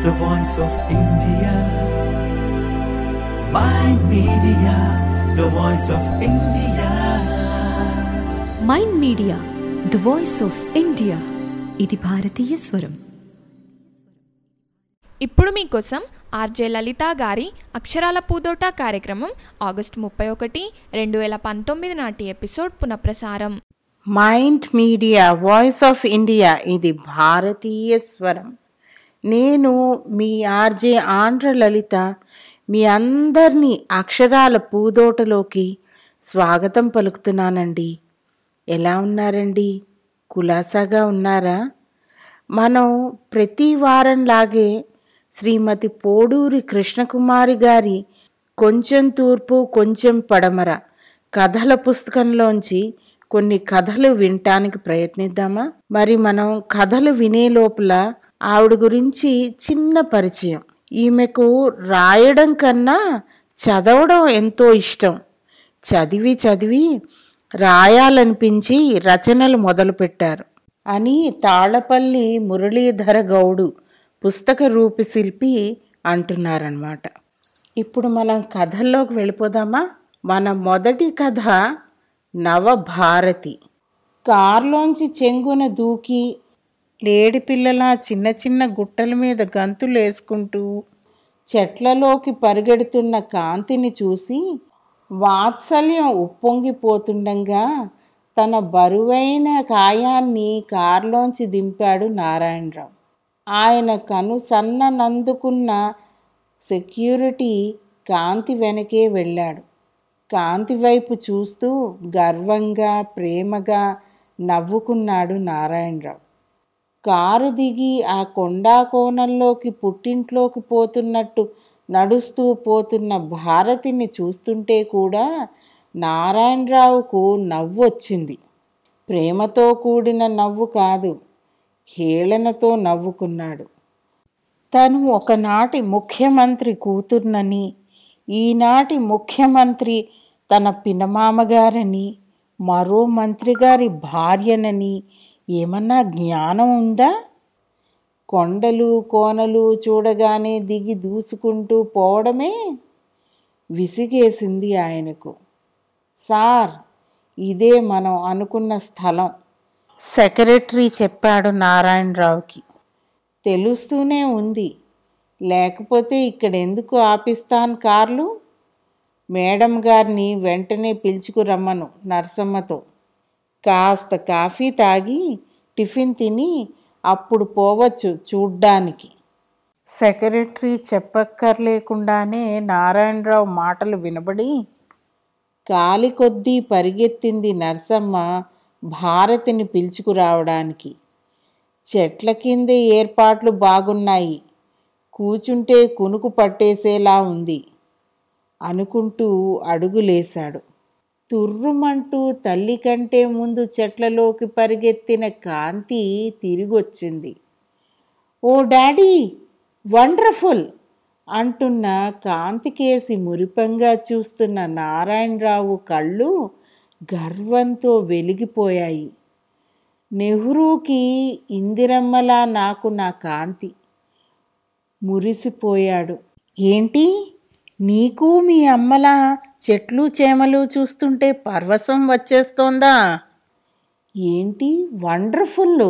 the voice of India. Mind Media, the voice of India. Mind media the voice of India ఇది భారతీయ స్వరం ఇప్పుడు మీకోసం RJ లలిత గారి అక్షరాల పూదోట కార్యక్రమం ఆగస్టు ముప్పై ఒకటి రెండు వేల పంతొమ్మిది నాటి ఎపిసోడ్ పునఃప్రసారం mind media voice of India ఇది భారతీయ స్వరం నేను మీ ఆర్జే ఆంధ్ర లలిత మీ అందరినీ అక్షరాల పూదోటలోకి స్వాగతం పలుకుతున్నానండి ఎలా ఉన్నారండి కులాసాగా ఉన్నారా మనం ప్రతి వారంలాగే శ్రీమతి పోడూరి కృష్ణకుమారి గారి కొంచెం తూర్పు కొంచెం పడమర కథల పుస్తకంలోంచి కొన్ని కథలు వినటానికి ప్రయత్నిద్దామా మరి మనం కథలు వినే లోపల ఆవిడ గురించి చిన్న పరిచయం ఈమెకు రాయడం కన్నా చదవడం ఎంతో ఇష్టం చదివి చదివి రాయాలనిపించి రచనలు మొదలుపెట్టారు అని తాళపల్లి మురళీధర గౌడు పుస్తక రూపశిల్పి అంటున్నారనమాట ఇప్పుడు మనం కథల్లోకి వెళ్ళిపోదామా మన మొదటి కథ నవభారతి కారులోంచి చెంగున దూకి లేడి పిల్లల చిన్న చిన్న గుట్టల మీద గంతులు వేసుకుంటూ చెట్లలోకి పరిగెడుతున్న కాంతిని చూసి వాత్సల్యం ఉప్పొంగిపోతుండగా తన బరువైన కాయాన్ని కారులోంచి దింపాడు నారాయణరావు ఆయన కను సన్ననందుకున్న సెక్యూరిటీ కాంతి వెనకే వెళ్ళాడు కాంతి వైపు చూస్తూ గర్వంగా ప్రేమగా నవ్వుకున్నాడు నారాయణరావు కారు దిగి ఆ కొండా కోణంలోకి పుట్టింట్లోకి పోతున్నట్టు నడుస్తూ పోతున్న భారతిని చూస్తుంటే కూడా నారాయణరావుకు నవ్వు వచ్చింది ప్రేమతో కూడిన నవ్వు కాదు హేళనతో నవ్వుకున్నాడు తను ఒకనాటి ముఖ్యమంత్రి కూతుర్నని ఈనాటి ముఖ్యమంత్రి తన పినమామగారని మరో మంత్రి గారి భార్యనని ఏమన్నా జ్ఞానం ఉందా కొండలు కోనలు చూడగానే దిగి దూసుకుంటూ పోవడమే విసిగేసింది ఆయనకు సార్ ఇదే మనం అనుకున్న స్థలం సెక్రటరీ చెప్పాడు నారాయణరావుకి తెలుస్తూనే ఉంది లేకపోతే ఇక్కడ ఎందుకు ఆపిస్తాను కార్లు మేడం గారిని వెంటనే పిలుచుకురమ్మను నరసమ్మతో కాస్త కాఫీ తాగి టిఫిన్ తిని అప్పుడు పోవచ్చు చూడ్డానికి సెక్రటరీ చెప్పక్కర్లేకుండానే నారాయణరావు మాటలు వినబడి కాలి కొద్దీ పరిగెత్తింది నరసమ్మ భారతిని పిలుచుకురావడానికి చెట్ల కిందే ఏర్పాట్లు బాగున్నాయి కూచుంటే కునుకు పట్టేసేలా ఉంది అనుకుంటూ అడుగులేశాడు తుర్రుమంటూ తల్లి కంటే ముందు చెట్లలోకి పరిగెత్తిన కాంతి తిరిగొచ్చింది ఓ డాడీ వండర్ఫుల్ అంటున్న కాంతికేసి మురిపంగా చూస్తున్న నారాయణరావు కళ్ళు గర్వంతో వెలిగిపోయాయి నెహ్రూకి ఇందిరమ్మలా నాకు నా కాంతి మురిసిపోయాడు ఏంటి నీకు మీ అమ్మలా చెట్లు చేమలు చూస్తుంటే పర్వసం వచ్చేస్తోందా ఏంటి వండర్ఫుల్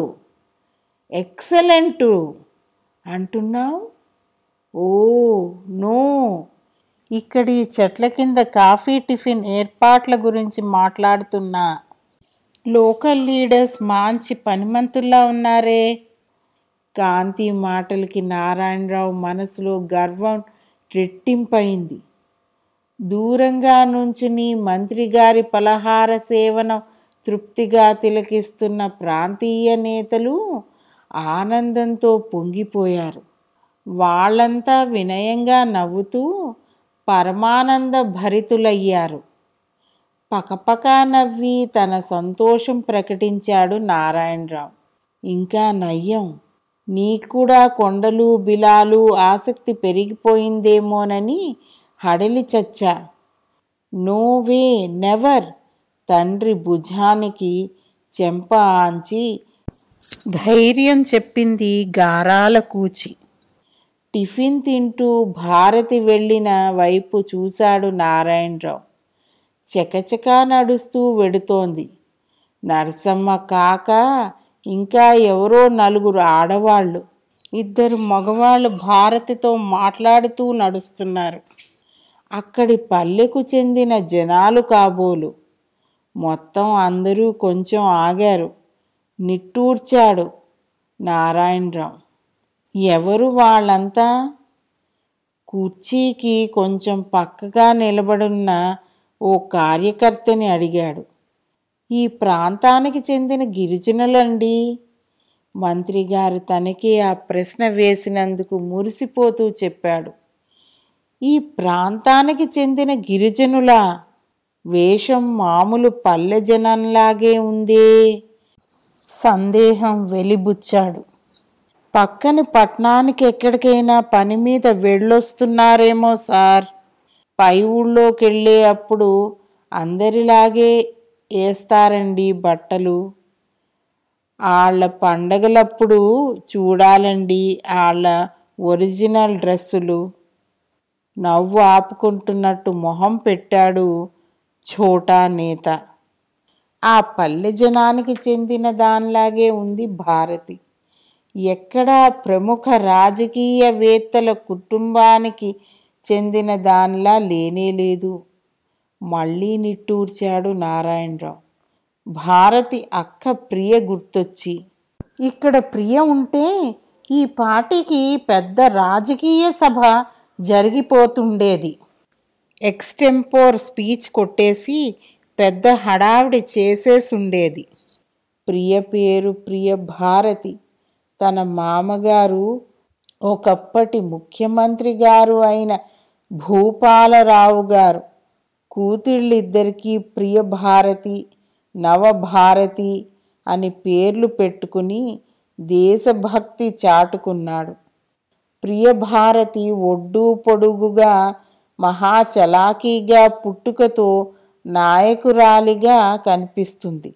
ఎక్సలెంటు అంటున్నావు ఓ నో ఇక్కడి చెట్ల కింద కాఫీ టిఫిన్ ఏర్పాట్ల గురించి మాట్లాడుతున్నా లోకల్ లీడర్స్ మంచి పనిమంతుల్లా ఉన్నారే కాంతి మాటలకి నారాయణరావు మనసులో గర్వం రెట్టింపైంది దూరంగా నుంచుని మంత్రి గారి పలహార సేవనం తృప్తిగా తిలకిస్తున్న ప్రాంతీయ నేతలు ఆనందంతో పొంగిపోయారు వాళ్ళంతా వినయంగా నవ్వుతూ పరమానంద భరితులయ్యారు పకపకా నవ్వి తన సంతోషం ప్రకటించాడు నారాయణరావు ఇంకా నయ్యం నీకు కూడా కొండలు బిలాలు ఆసక్తి పెరిగిపోయిందేమోనని హడలి చచ్చా నో వే నెవర్ తండ్రి భుజానికి చెంప ఆంచి ధైర్యం చెప్పింది గారాల కూచి టిఫిన్ తింటూ భారతి వెళ్ళిన వైపు చూశాడు నారాయణరావు చకచకా నడుస్తూ వెడుతోంది నరసమ్మ కాక ఇంకా ఎవరో నలుగురు ఆడవాళ్ళు ఇద్దరు మగవాళ్ళు భారతితో మాట్లాడుతూ నడుస్తున్నారు అక్కడి పల్లెకు చెందిన జనాలు కాబోలు మొత్తం అందరూ కొంచెం ఆగారు నిట్టూర్చాడు నారాయణరావు ఎవరు వాళ్ళంతా కుర్చీకి కొంచెం పక్కగా నిలబడున్న ఓ కార్యకర్తని అడిగాడు ఈ ప్రాంతానికి చెందిన గిరిజనులండి మంత్రి గారు తనకే ఆ ప్రశ్న వేసినందుకు మురిసిపోతూ చెప్పాడు ఈ ప్రాంతానికి చెందిన గిరిజనుల వేషం మామూలు పల్లె జనంలాగే ఉందే సందేహం వెలిబుచ్చాడు పక్కని పట్నానికి ఎక్కడికైనా పని మీద వెళ్ళొస్తున్నారేమో సార్ పై ఊళ్ళోకి వెళ్ళే అప్పుడు అందరిలాగే వేస్తారండి బట్టలు వాళ్ళ పండగలప్పుడు చూడాలండి వాళ్ళ ఒరిజినల్ డ్రెస్సులు నవ్వు ఆపుకుంటున్నట్టు మొహం పెట్టాడు ఛోటా నేత ఆ పల్లె జనానికి చెందిన దానిలాగే ఉంది భారతి ఎక్కడా ప్రముఖ రాజకీయవేత్తల కుటుంబానికి చెందిన దానిలా లేనే లేదు మళ్ళీ నిట్టూర్చాడు నారాయణరావు భారతి అక్క ప్రియ గుర్తొచ్చి ఇక్కడ ప్రియ ఉంటే ఈ పార్టీకి పెద్ద రాజకీయ సభ జరిగిపోతుండేది ఎక్స్టెంపోర్ స్పీచ్ కొట్టేసి పెద్ద హడావిడి చేసేసుండేది ప్రియ పేరు ప్రియ భారతి తన మామగారు ఒకప్పటి ముఖ్యమంత్రి గారు అయిన భూపాలరావు గారు కూతుళ్ళిద్దరికీ ప్రియ భారతి నవభారతి అని పేర్లు పెట్టుకుని దేశభక్తి చాటుకున్నాడు ప్రియభారతి ఒడ్డు పొడుగుగా మహా చలాకీగా పుట్టుకతో నాయకురాలిగా కనిపిస్తుంది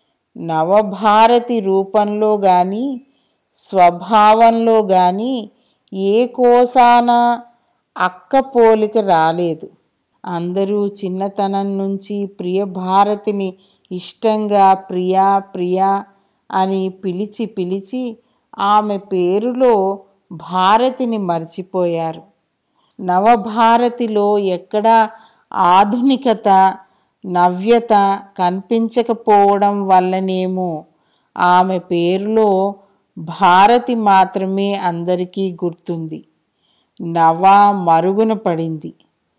నవభారతి రూపంలో కానీ స్వభావంలో కానీ ఏ కోసాన అక్క పోలిక రాలేదు అందరూ చిన్నతనం నుంచి ప్రియభారతిని ఇష్టంగా ప్రియా ప్రియా అని పిలిచి పిలిచి ఆమె పేరులో భారతిని మర్చిపోయారు నవభారతిలో ఎక్కడా ఆధునికత నవ్యత కనిపించకపోవడం వల్లనేమో ఆమె పేరులో భారతి మాత్రమే అందరికీ గుర్తుంది నవ మరుగున పడింది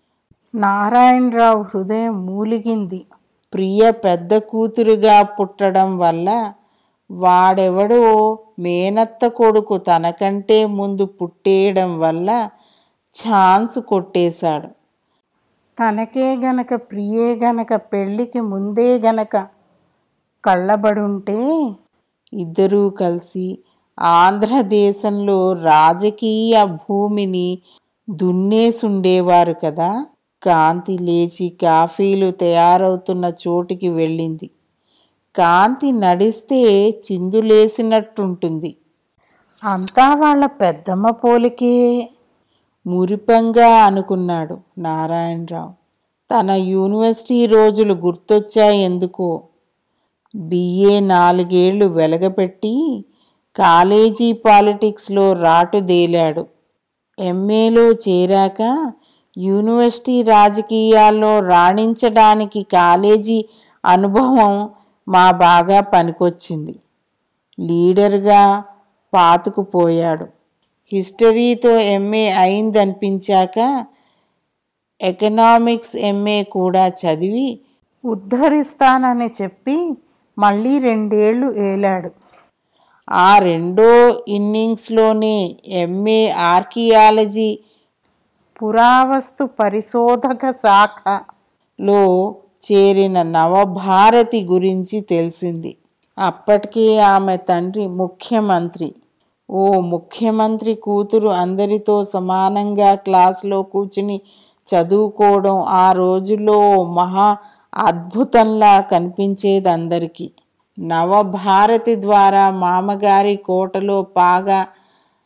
నారాయణరావు హృదయం మూలిగింది ప్రియ పెద్ద కూతురుగా పుట్టడం వల్ల వాడెవడో మేనత్త కొడుకు తనకంటే ముందు పుట్టేయడం వల్ల ఛాన్స్ కొట్టేశాడు తనకే గనక ప్రియే గనక పెళ్ళికి ముందే గనక కళ్ళబడుంటే ఇద్దరూ కలిసి ఆంధ్రదేశంలో రాజకీయ భూమిని దున్నేసుండేవారు కదా కాంతి లేచి కాఫీలు తయారవుతున్న చోటికి వెళ్ళింది కాంతి నడిస్తే చిందులేసినట్టుంటుంది అంతా వాళ్ళ పెద్దమ్మ పోలికే మురిపంగా అనుకున్నాడు నారాయణరావు తన యూనివర్సిటీ రోజులు గుర్తొచ్చాయి ఎందుకో బిఏ నాలుగేళ్లు వెలగపెట్టి కాలేజీ పాలిటిక్స్లో రాటుదేలాడు ఎంఏలో చేరాక యూనివర్సిటీ రాజకీయాల్లో రాణించడానికి కాలేజీ అనుభవం మా బాగా పనికొచ్చింది లీడర్గా పాతుకుపోయాడు హిస్టరీతో ఎంఏ అయిందనిపించాక ఎకనామిక్స్ ఎంఏ కూడా చదివి ఉద్ధరిస్తానని చెప్పి మళ్ళీ రెండేళ్లు ఏలాడు ఆ రెండో ఇన్నింగ్స్లోనే ఎంఏ ఆర్కియాలజీ పురావస్తు పరిశోధక శాఖలో చేరిన నవభారతి గురించి తెలిసింది అప్పటికే ఆమె తండ్రి ముఖ్యమంత్రి ఓ ముఖ్యమంత్రి కూతురు అందరితో సమానంగా క్లాస్లో కూర్చుని చదువుకోవడం ఆ రోజుల్లో మహా అద్భుతంలా కనిపించేది అందరికీ నవభారతి ద్వారా మామగారి కోటలో పాగా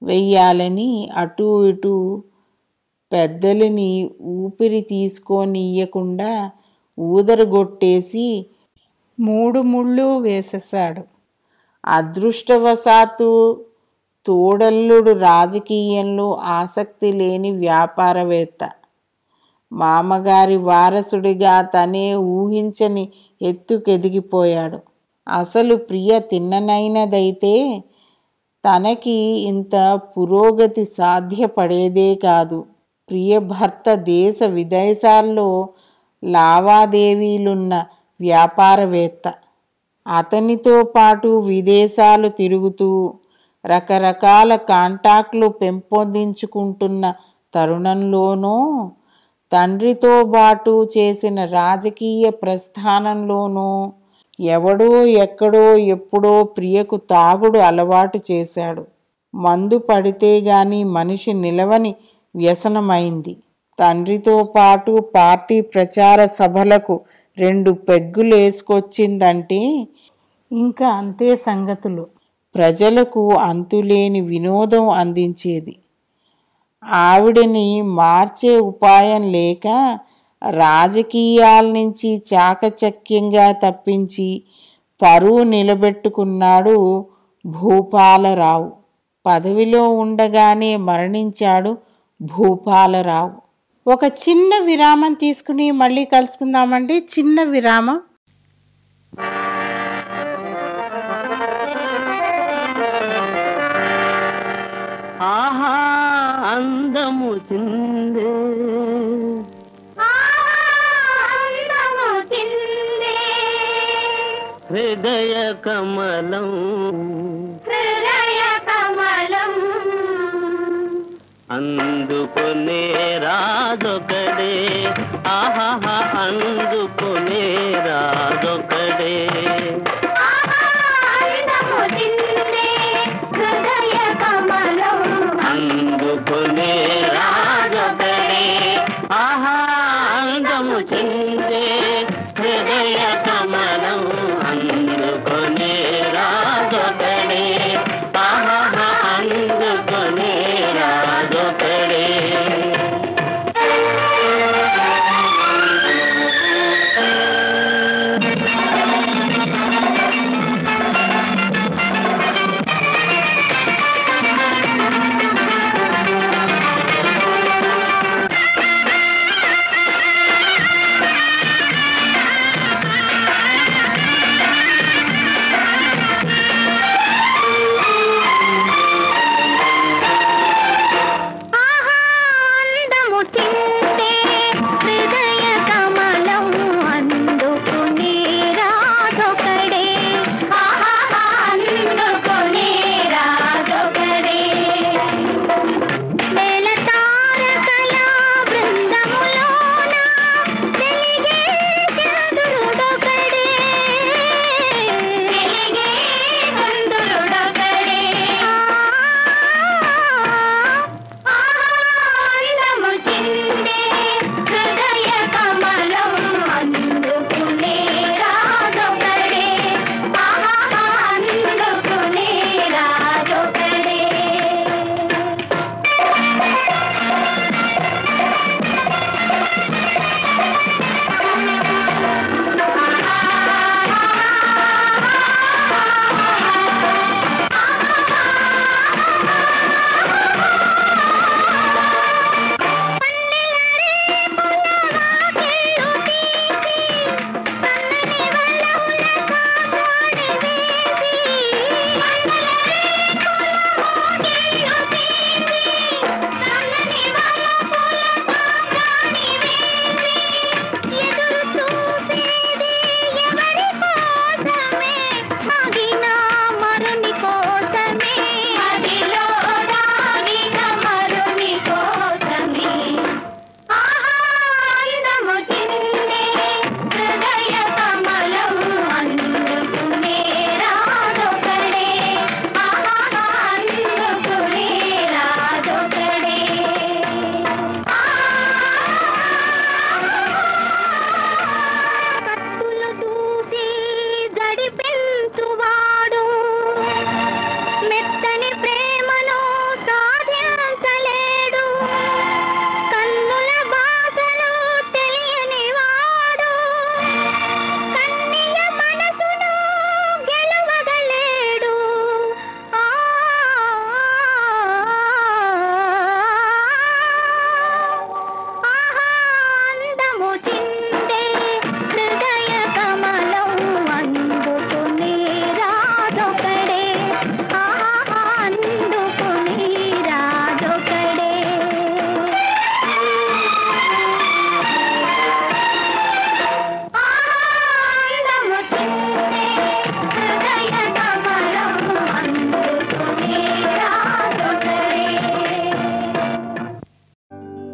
వెయ్యాలని అటూ ఇటూ పెద్దలని ఊపిరి తీసుకోనియ్యకుండా ఊదరగొట్టేసి మూడు ముళ్ళు వేసేశాడు అదృష్టవశాత్తు తోడల్లుడు రాజకీయంలో ఆసక్తి లేని వ్యాపారవేత్త మామగారి వారసుడిగా తనే ఊహించని ఎత్తుకెదిగిపోయాడు అసలు ప్రియ తిన్ననైనదైతే తనకి ఇంత పురోగతి సాధ్యపడేదే కాదు ప్రియ భర్త దేశ విదేశాల్లో లావాదేవీలున్న వ్యాపారవేత్త అతనితో పాటు విదేశాలు తిరుగుతూ రకరకాల కాంటాక్ట్లు పెంపొందించుకుంటున్న తరుణంలోనూ తండ్రితో పాటు చేసిన రాజకీయ ప్రస్థానంలోనూ ఎవడో ఎక్కడో ఎప్పుడో ప్రియకు తాగుడు అలవాటు చేశాడు మందు పడితే గాని మనిషి నిలవని వ్యసనమైంది తండ్రితో పాటు పార్టీ ప్రచార సభలకు రెండు పెగ్గులేసుకొచ్చిందంటే ఇంకా అంతే సంగతులు ప్రజలకు అంతులేని వినోదం అందించేది ఆవిడని మార్చే ఉపాయం లేక రాజకీయాల నుంచి చాకచక్యంగా తప్పించి పరువు నిలబెట్టుకున్నాడు భూపాలరావు పదవిలో ఉండగానే మరణించాడు భూపాలరావు ఒక చిన్న విరామం తీసుకుని మళ్ళీ కలుసుకుందామండి చిన్న విరామం ఆహా అందము చిందే హృదయ కమలం అందుకునే రాజొకడే ఆహా అందుకునే రాజొకడే అందుకునే రాజొకడే ఆహా అందము చిందే హృదయ కమలం అందుకునే రాజొకడే ఆహా అందుకునే రాజొకడే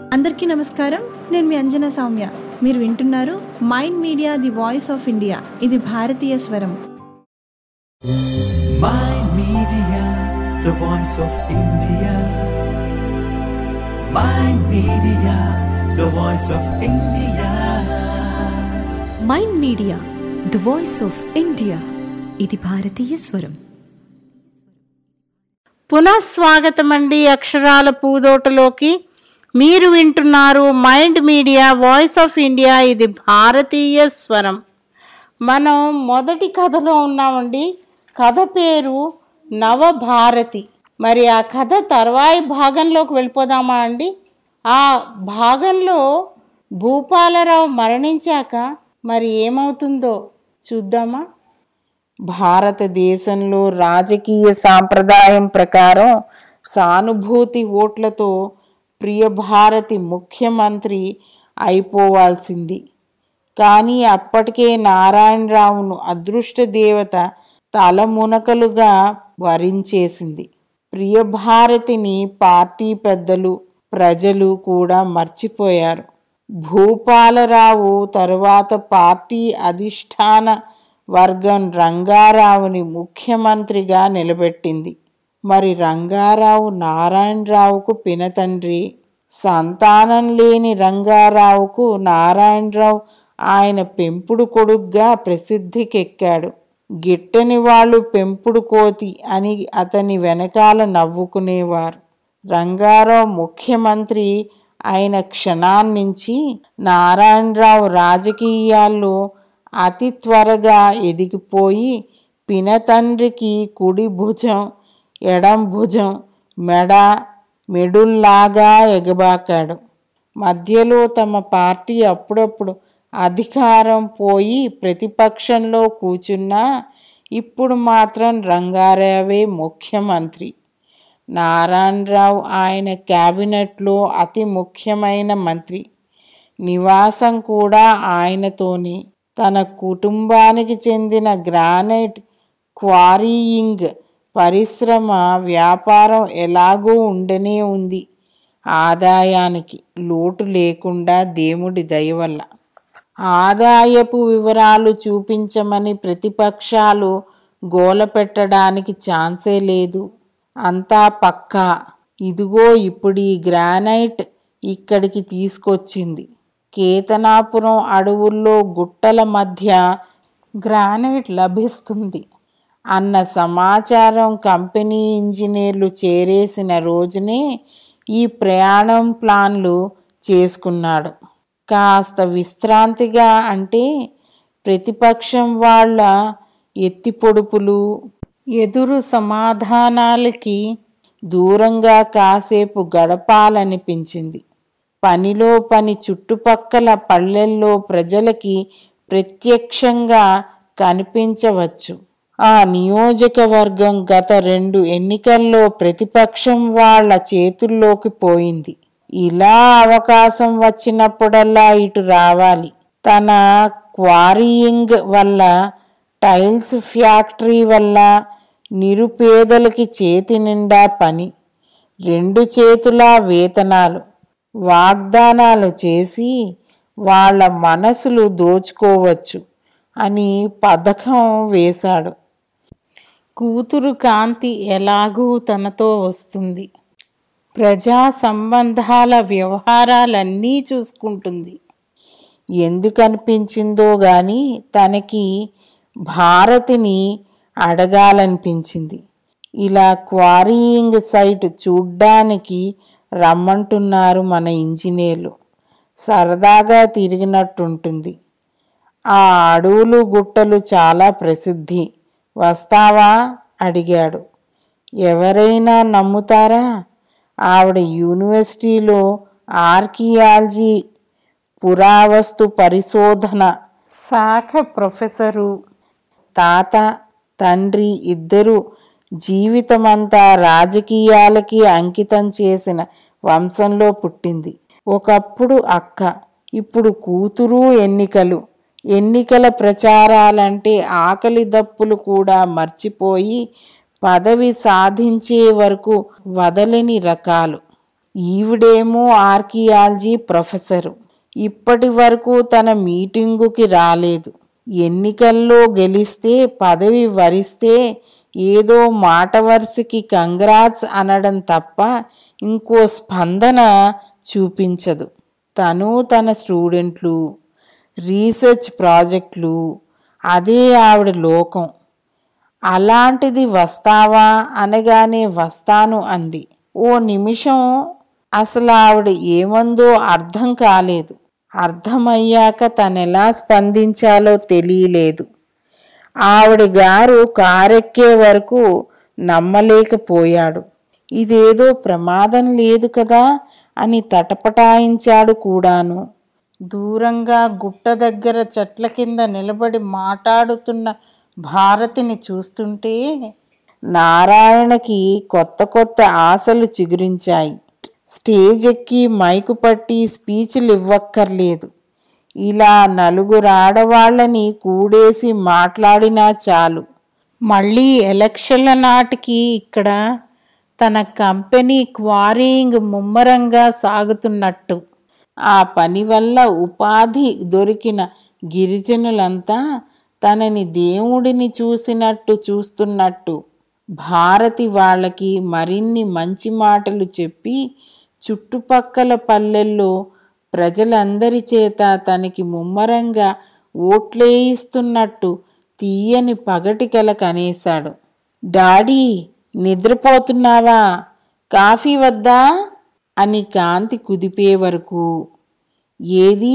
అందరికీ నమస్కారం నేను మీ అంజన సౌమ్య మీరు వింటున్నారు mind media the voice of India ఇది భారతీయ స్వరం Mind Media, the voice of India. Mind Media, the voice of India. Mind media the voice of India ఇది భారతీయ స్వరం పునఃస్వాగతం అండి అక్షరాల పూదోటలోకి మీరు వింటున్నారు mind media voice of India ఇది భారతీయ స్వరం మనం మొదటి కథలో ఉన్నామండి కథ పేరు నవభారతి మరి ఆ కథ తర్వాయి భాగంలోకి వెళ్ళిపోదామా అండి ఆ భాగంలో భూపాలరావు మరణించాక మరి ఏమవుతుందో చూద్దామా భారతదేశంలో రాజకీయ సాంప్రదాయం ప్రకారం సానుభూతి ఓట్లతో ప్రియభారతి ముఖ్యమంత్రి అయిపోవాల్సింది కానీ అప్పటికే నారాయణరావును అదృష్ట దేవత తలమునకలుగా వరించేసింది ప్రియభారతిని పార్టీ పెద్దలు ప్రజలు కూడా మర్చిపోయారు భూపాలరావు తరువాత పార్టీ అధిష్టాన వర్గం రంగారావుని ముఖ్యమంత్రిగా నిలబెట్టింది మరి రంగారావు నారాయణరావుకు పినతండ్రి సంతానం లేని రంగారావుకు నారాయణరావు ఆయన పెంపుడు కొడుగ్గా ప్రసిద్ధికెక్కాడు గిట్టని వాళ్ళు పెంపుడు కోతి అని అతని వెనకాల నవ్వుకునేవారు రంగారావు ముఖ్యమంత్రి అయిన క్షణాన్నించి నారాయణరావు రాజకీయాల్లో అతి త్వరగా ఎదిగిపోయి పినతండ్రికి కుడి భుజం ఎడం భుజం మెడ మెడుల్లాగా ఎగబాకాడు మధ్యలో తమ పార్టీ అప్పుడప్పుడు అధికారం పోయి ప్రతిపక్షంలో కూర్చున్నా ఇప్పుడు మాత్రం రంగారావే ముఖ్యమంత్రి నారాయణరావు ఆయన క్యాబినెట్లో అతి ముఖ్యమైన మంత్రి నివాసం కూడా ఆయనతోనే తన కుటుంబానికి చెందిన గ్రానైట్ క్వారీయింగ్ పరిశ్రమ వ్యాపారం ఎలాగూ ఉండనే ఉంది ఆదాయానికి లోటు లేకుండా దేవుడి దయ వల్ల ఆదాయపు వివరాలు చూపించమని ప్రతిపక్షాలు గోల పెట్టడానికి ఛాన్సే లేదు అంతా పక్కా ఇదిగో ఇప్పుడు ఈ గ్రానైట్ ఇక్కడికి తీసుకొచ్చింది కేతనాపురం అడవుల్లో గుట్టల మధ్య గ్రానైట్ లభిస్తుంది అన్న సమాచారం కంపెనీ ఇంజనీర్లు చేరేసిన రోజునే ఈ ప్రయాణం ప్లాన్లు చేసుకున్నాడు కాస్త విశ్రాంతిగా అంటే ప్రతిపక్షం వాళ్ళ ఎత్తిపొడుపులు ఎదురు సమాధానాలకి దూరంగా కాసేపు గడపాలనిపించింది పనిలో పని చుట్టుపక్కల పల్లెల్లో ప్రజలకి ప్రత్యక్షంగా కనిపించవచ్చు ఆ నియోజకవర్గం గత రెండు ఎన్నికల్లో ప్రతిపక్షం వాళ్ళ చేతుల్లోకి పోయింది ఇలా అవకాశం వచ్చినప్పుడల్లా ఇటు రావాలి తన క్వారీయింగ్ వల్ల టైల్స్ ఫ్యాక్టరీ వల్ల నిరుపేదలకి చేతి నిండా పని రెండు చేతులా వేతనాలు వాగ్దానాలు చేసి వాళ్ళ మనసులు దోచుకోవచ్చు అని పథకం వేశాడు కూతురు కాంతి ఎలాగూ తనతో వస్తుంది ప్రజా సంబంధాల వ్యవహారాలన్నీ చూసుకుంటుంది ఎందుకు అనిపించిందో గాని తనకి భారతిని అడగాలనిపించింది ఇలా క్వారీయింగ్ సైట్ చూడ్డానికి రమ్మంటున్నారు మన ఇంజనీర్లు సరదాగా తిరిగినట్టుంటుంది ఆ అడవులు గుట్టలు చాలా ప్రసిద్ధి వస్తావా అడిగాడు ఎవరైనా నమ్ముతారా ఆవిడ యూనివర్సిటీలో ఆర్కియాలజీ పురావస్తు పరిశోధన శాఖ ప్రొఫెసరు తాత తండ్రి ఇద్దరు జీవితమంతా రాజకీయాలకి అంకితం చేసిన వంశంలో పుట్టింది ఒకప్పుడు అక్క ఇప్పుడు కూతురు ఎన్నికలు ఎన్నికల ప్రచారాలంటే ఆకలి దప్పులు కూడా మర్చిపోయి పదవి సాధించే వరకు వదలని రకాలు ఈవిడేమో ఆర్కియాలజీ ప్రొఫెసరు ఇప్పటి వరకు తన మీటింగుకి రాలేదు ఎన్నికల్లో గెలిస్తే పదవి వరిస్తే ఏదో మాట వరుసకి కంగ్రాట్స్ అనడం తప్ప ఇంకో స్పందన చూపించదు తను తన స్టూడెంట్లు రీసెర్చ్ ప్రాజెక్టులు అదే ఆవిడ లోకం అలాంటిది వస్తావా అనగానే వస్తాను అంది ఓ నిమిషం అసలు ఆవిడ ఏమందో అర్థం కాలేదు అర్థమయ్యాక తనెలా స్పందించాలో తెలియలేదు ఆవిడ గారు కారెక్కే వరకు నమ్మలేకపోయాడు ఇదేదో ప్రమాదం లేదు కదా అని తటపటాయించాడు కూడాను దూరంగా గుట్ట దగ్గర చెట్ల కింద నిలబడి మాట్లాడుతున్న భారతిని చూస్తుంటే నారాయణకి కొత్త కొత్త ఆశలు చిగురించాయి స్టేజ్ ఎక్కి మైకు పట్టి స్పీచ్లు ఇవ్వక్కర్లేదు ఇలా నలుగురు ఆడవాళ్ళని కూడేసి మాట్లాడినా చాలు మళ్ళీ ఎలక్షన్ల నాటికి ఇక్కడ తన కంపెనీ క్వారీయింగ్ ముమ్మరంగా సాగుతున్నట్టు ఆ పని వల్ల ఉపాధి దొరికిన గిరిజనులంతా తనని దేవుడిని చూసినట్టు చూస్తున్నట్టు భారతి వాళ్ళకి మరిన్ని మంచి మాటలు చెప్పి చుట్టుపక్కల పల్లెల్లో ప్రజలందరి చేత తనకి ముమ్మరంగా ఓట్లేయిస్తున్నట్టు తీయని పగటి కల కనేశాడు డాడీ నిద్రపోతున్నావా కాఫీ వద్దా అని కాంతి కుదిపే వరకు ఏది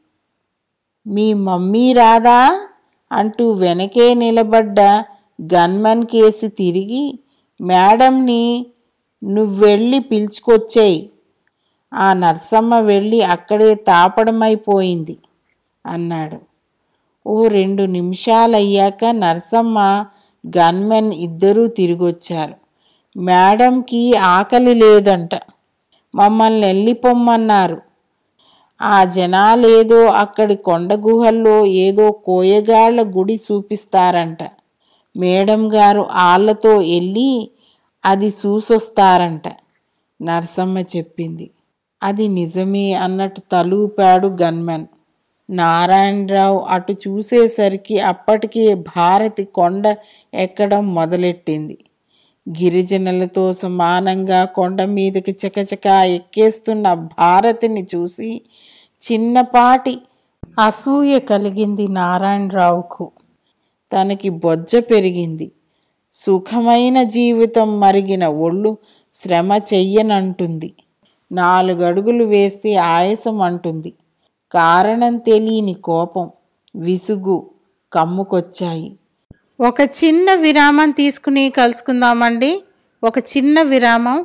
మీ మమ్మీ రాదా అంటూ వెనకే నిలబడ్డ గన్మన్ కేసి తిరిగి మేడంని నువ్వెళ్ళి పిలుచుకొచ్చేయి ఆ నర్సమ్మ వెళ్ళి అక్కడే తాపడమైపోయింది అన్నాడు ఓ రెండు నిమిషాలయ్యాక నర్సమ్మ గన్మెన్ ఇద్దరూ తిరిగొచ్చారు మేడంకి ఆకలి లేదంట మమ్మల్ని వెళ్ళిపోమ్మన్నారు ఆ జనాలేదో అక్కడి కొండ గుహల్లో ఏదో కోయగాళ్ల గుడి చూపిస్తారంట మేడం గారు ఆళ్ళతో వెళ్ళి అది చూసొస్తారంట నరసమ్మ చెప్పింది అది నిజమే అన్నట్టు తలూపాడు గన్మెన్ నారాయణరావు అటు చూసేసరికి అప్పటికే భారతి కొండ ఎక్కడం మొదలెట్టింది గిరిజనులతో సమానంగా కొండ మీదకి చకచకా ఎక్కేస్తున్న భారతిని చూసి చిన్నపాటి అసూయ కలిగింది నారాయణరావుకు తనకి బొజ్జ పెరిగింది సుఖమైన జీవితం మరిగిన ఒళ్ళు శ్రమ చెయ్యనంటుంది నాలుగడుగులు వేస్తే ఆయాసం అంటుంది కారణం తెలియని కోపం విసుగు కమ్ముకొచ్చాయి ఒక చిన్న విరామం తీసుకుని కలుసుకుందామండి ఒక చిన్న విరామం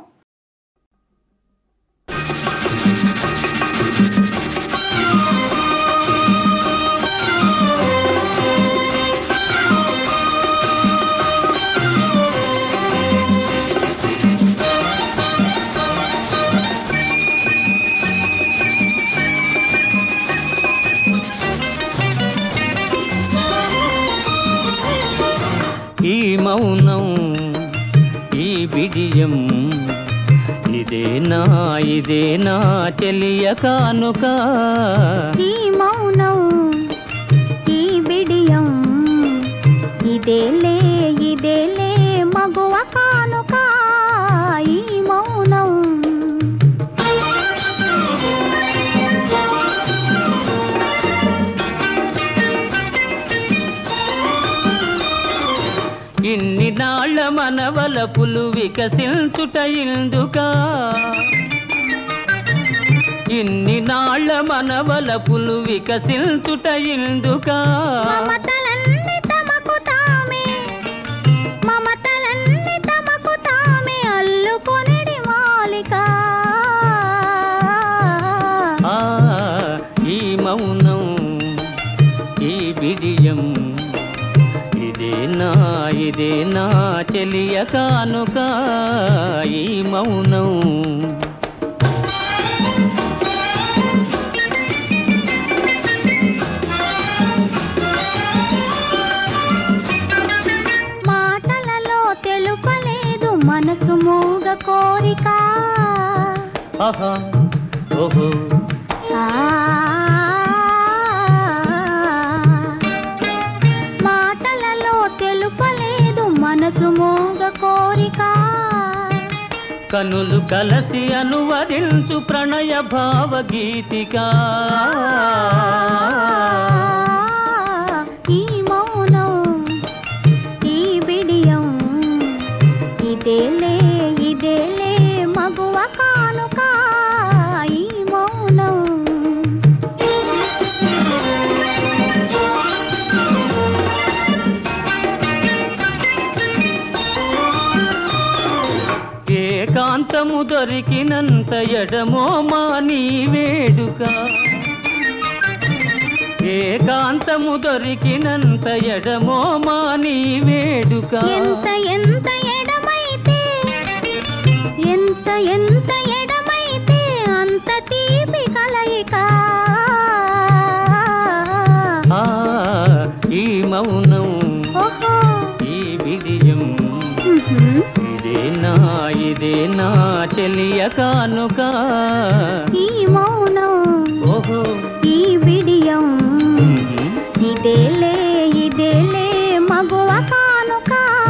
ఈ మౌనం ఈ బిడియం ఇదేనా ఇదేనా చెలియ కానుక ఈ మౌనం ఈ బిడియం ఇదేలే ఇదేలే మగువ కానుక ఈ మౌనం ఇన్ని నాళ్ళ మనవల పులు వికసించుట ఇందుకా ఇన్ని నాళ్ళ మనవల పులు వికసించుట ఇందుకా మమతలన్నీ తమకు తామే మమతలన్నీ తమకు తామే అల్లుకొనిడి మాలిక ఆ ఈ మౌనం ఈ బిడియం ఇదేనా ఇదేనా చెలియ కానుక ఈ మౌనం మాటలలో తెలుపలేదు మనసు మూగ కోరిక ఆహా ఓహో ఆ మాటలలో తెలుపలేదు మనసు మోగ కోరిక కనులు కలసి అనువదించు ప్రణయ భావగీతిక ఈ మౌనం ఈ బిడియం ఇదేలే ఇదేలే మగువ కానుక ఈ మౌనం ఏకాంతము దొరికినంత ఎడమో మా నీ వేడుక ఏకాంతము దొరికినంత ఎడమో మా నీ వేడుక ఎంత ఎంత ఎడమైతే ఎంత ఎంత ఎడమైతే అంత తీపి కలయిక ఆ, ఈ మౌనం ఓహో ఈ విజయం ఉహుం. ఇదేనా ఇదేనా చెలియ కానుక ఈ మౌనం ఓహో ఈ బిడియం ఉహుం. ఇదేలే ఇదేలే మగువ కానుక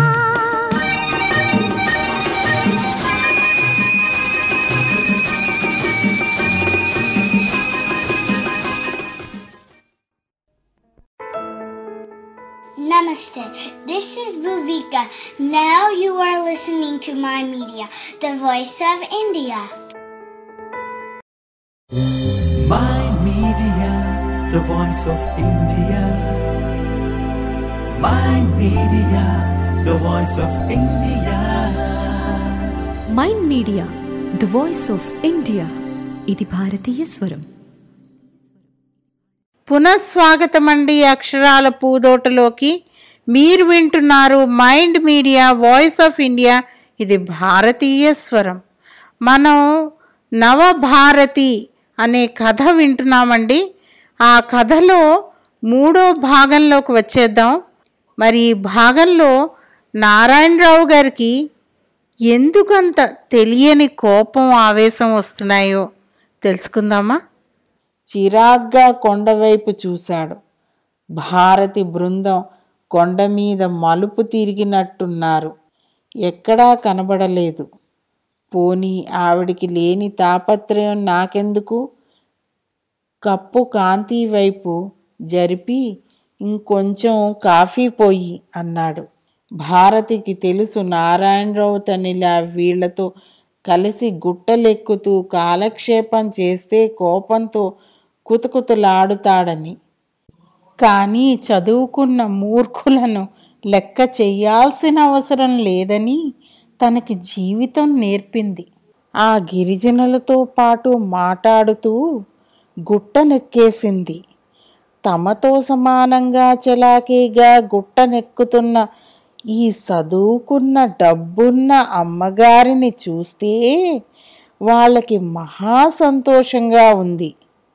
Namaste. This is Bhuvika. Now you are listening to my media, the voice of India. Mind Media, the voice of India. Mind Media, the voice of India. Mind media the voice of India ఇది భారతీయ స్వరం పునఃస్వాగతం అండి అక్షరాల పూదోటలోకి మీరు వింటున్నారు mind media voice of India ఇది భారతీయ స్వరం మనం నవభారతి అనే కథ వింటున్నామండి ఆ కథలో మూడో భాగంలోకి వచ్చేద్దాం మరి ఈ భాగంలో నారాయణరావు గారికి ఎందుకంత తెలియని కోపం ఆవేశం వస్తున్నాయో తెలుసుకుందామా చిరాగ్గా కొండవైపు చూశాడు భారతి బృందం కొండ మీద మలుపు తిరిగినట్టున్నారు ఎక్కడా కనబడలేదు పోనీ ఆవిడికి లేని తాపత్రయం నాకెందుకు కప్పు కాంతి వైపు జరిపి ఇంకొంచెం కాఫీ పోయి అన్నాడు భారతికి తెలుసు నారాయణరావు తనిలా వీళ్లతో కలిసి గుట్టలెక్కుతూ కాలక్షేపం చేస్తే కోపంతో కుతకుతలాడుతాడని కానీ చదువుకున్న మూర్ఖులను లెక్క చెయ్యాల్సిన అవసరం లేదని తనకి జీవితం నేర్పింది ఆ గిరిజనులతో పాటు మాట్లాడుతూ గుట్టనెక్కేసింది తమతో సమానంగా చలాకీగా గుట్టనెక్కుతున్న ఈ చదువుకున్న డబ్బున్న అమ్మగారిని చూస్తే వాళ్ళకి మహా సంతోషంగా ఉంది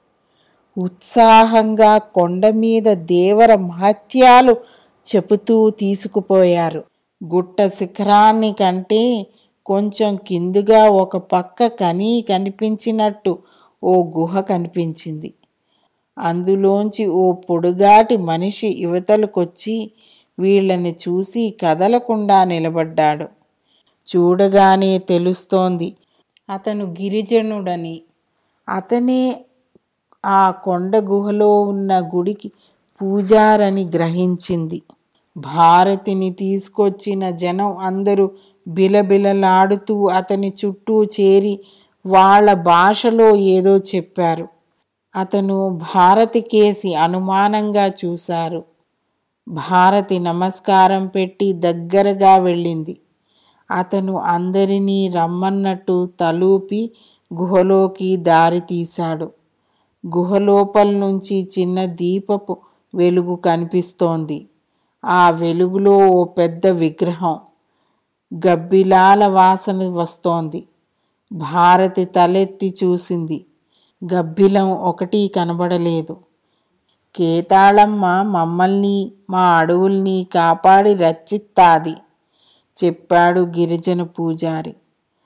ఉత్సాహంగా కొండ మీద దేవర మహత్యాలు చెబుతూ తీసుకుపోయారు గుట్ట శిఖరాన్ని కంటే కొంచెం కిందుగా ఒక పక్క కనీ కనిపించినట్టు ఓ గుహ కనిపించింది అందులోంచి ఓ పొడుగాటి మనిషి యువతలకొచ్చి వీళ్ళని చూసి కదలకుండా నిలబడ్డాడు చూడగానే తెలుస్తోంది అతను గిరిజనుడని అతనే ఆ కొండ గుహలో ఉన్న గుడికి పూజారని గ్రహించింది భారతిని తీసుకొచ్చిన జనం అందరూ బిలబిలలాడుతూ అతని చుట్టూ చేరి వాళ్ళ భాషలో ఏదో చెప్పారు అతను భారతి కేసి అనుమానంగా చూశారు భారతి నమస్కారం పెట్టి దగ్గరగా వెళ్ళింది అతను అందరినీ రమ్మన్నట్టు తలూపి గుహలోకి దారి తీశాడు గుహలోపల నుంచి చిన్న దీపపు వెలుగు కనిపిస్తోంది ఆ వెలుగులో ఓ పెద్ద విగ్రహం గబ్బిలాల వాసన వస్తోంది భారతి తలెత్తి చూసింది గబ్బిలం ఒకటి కనబడలేదు కేతాళమ్మ మమ్మల్ని మా అడవుల్ని కాపాడి రచ్చిత్తాది చెప్పాడు గిరిజన పూజారి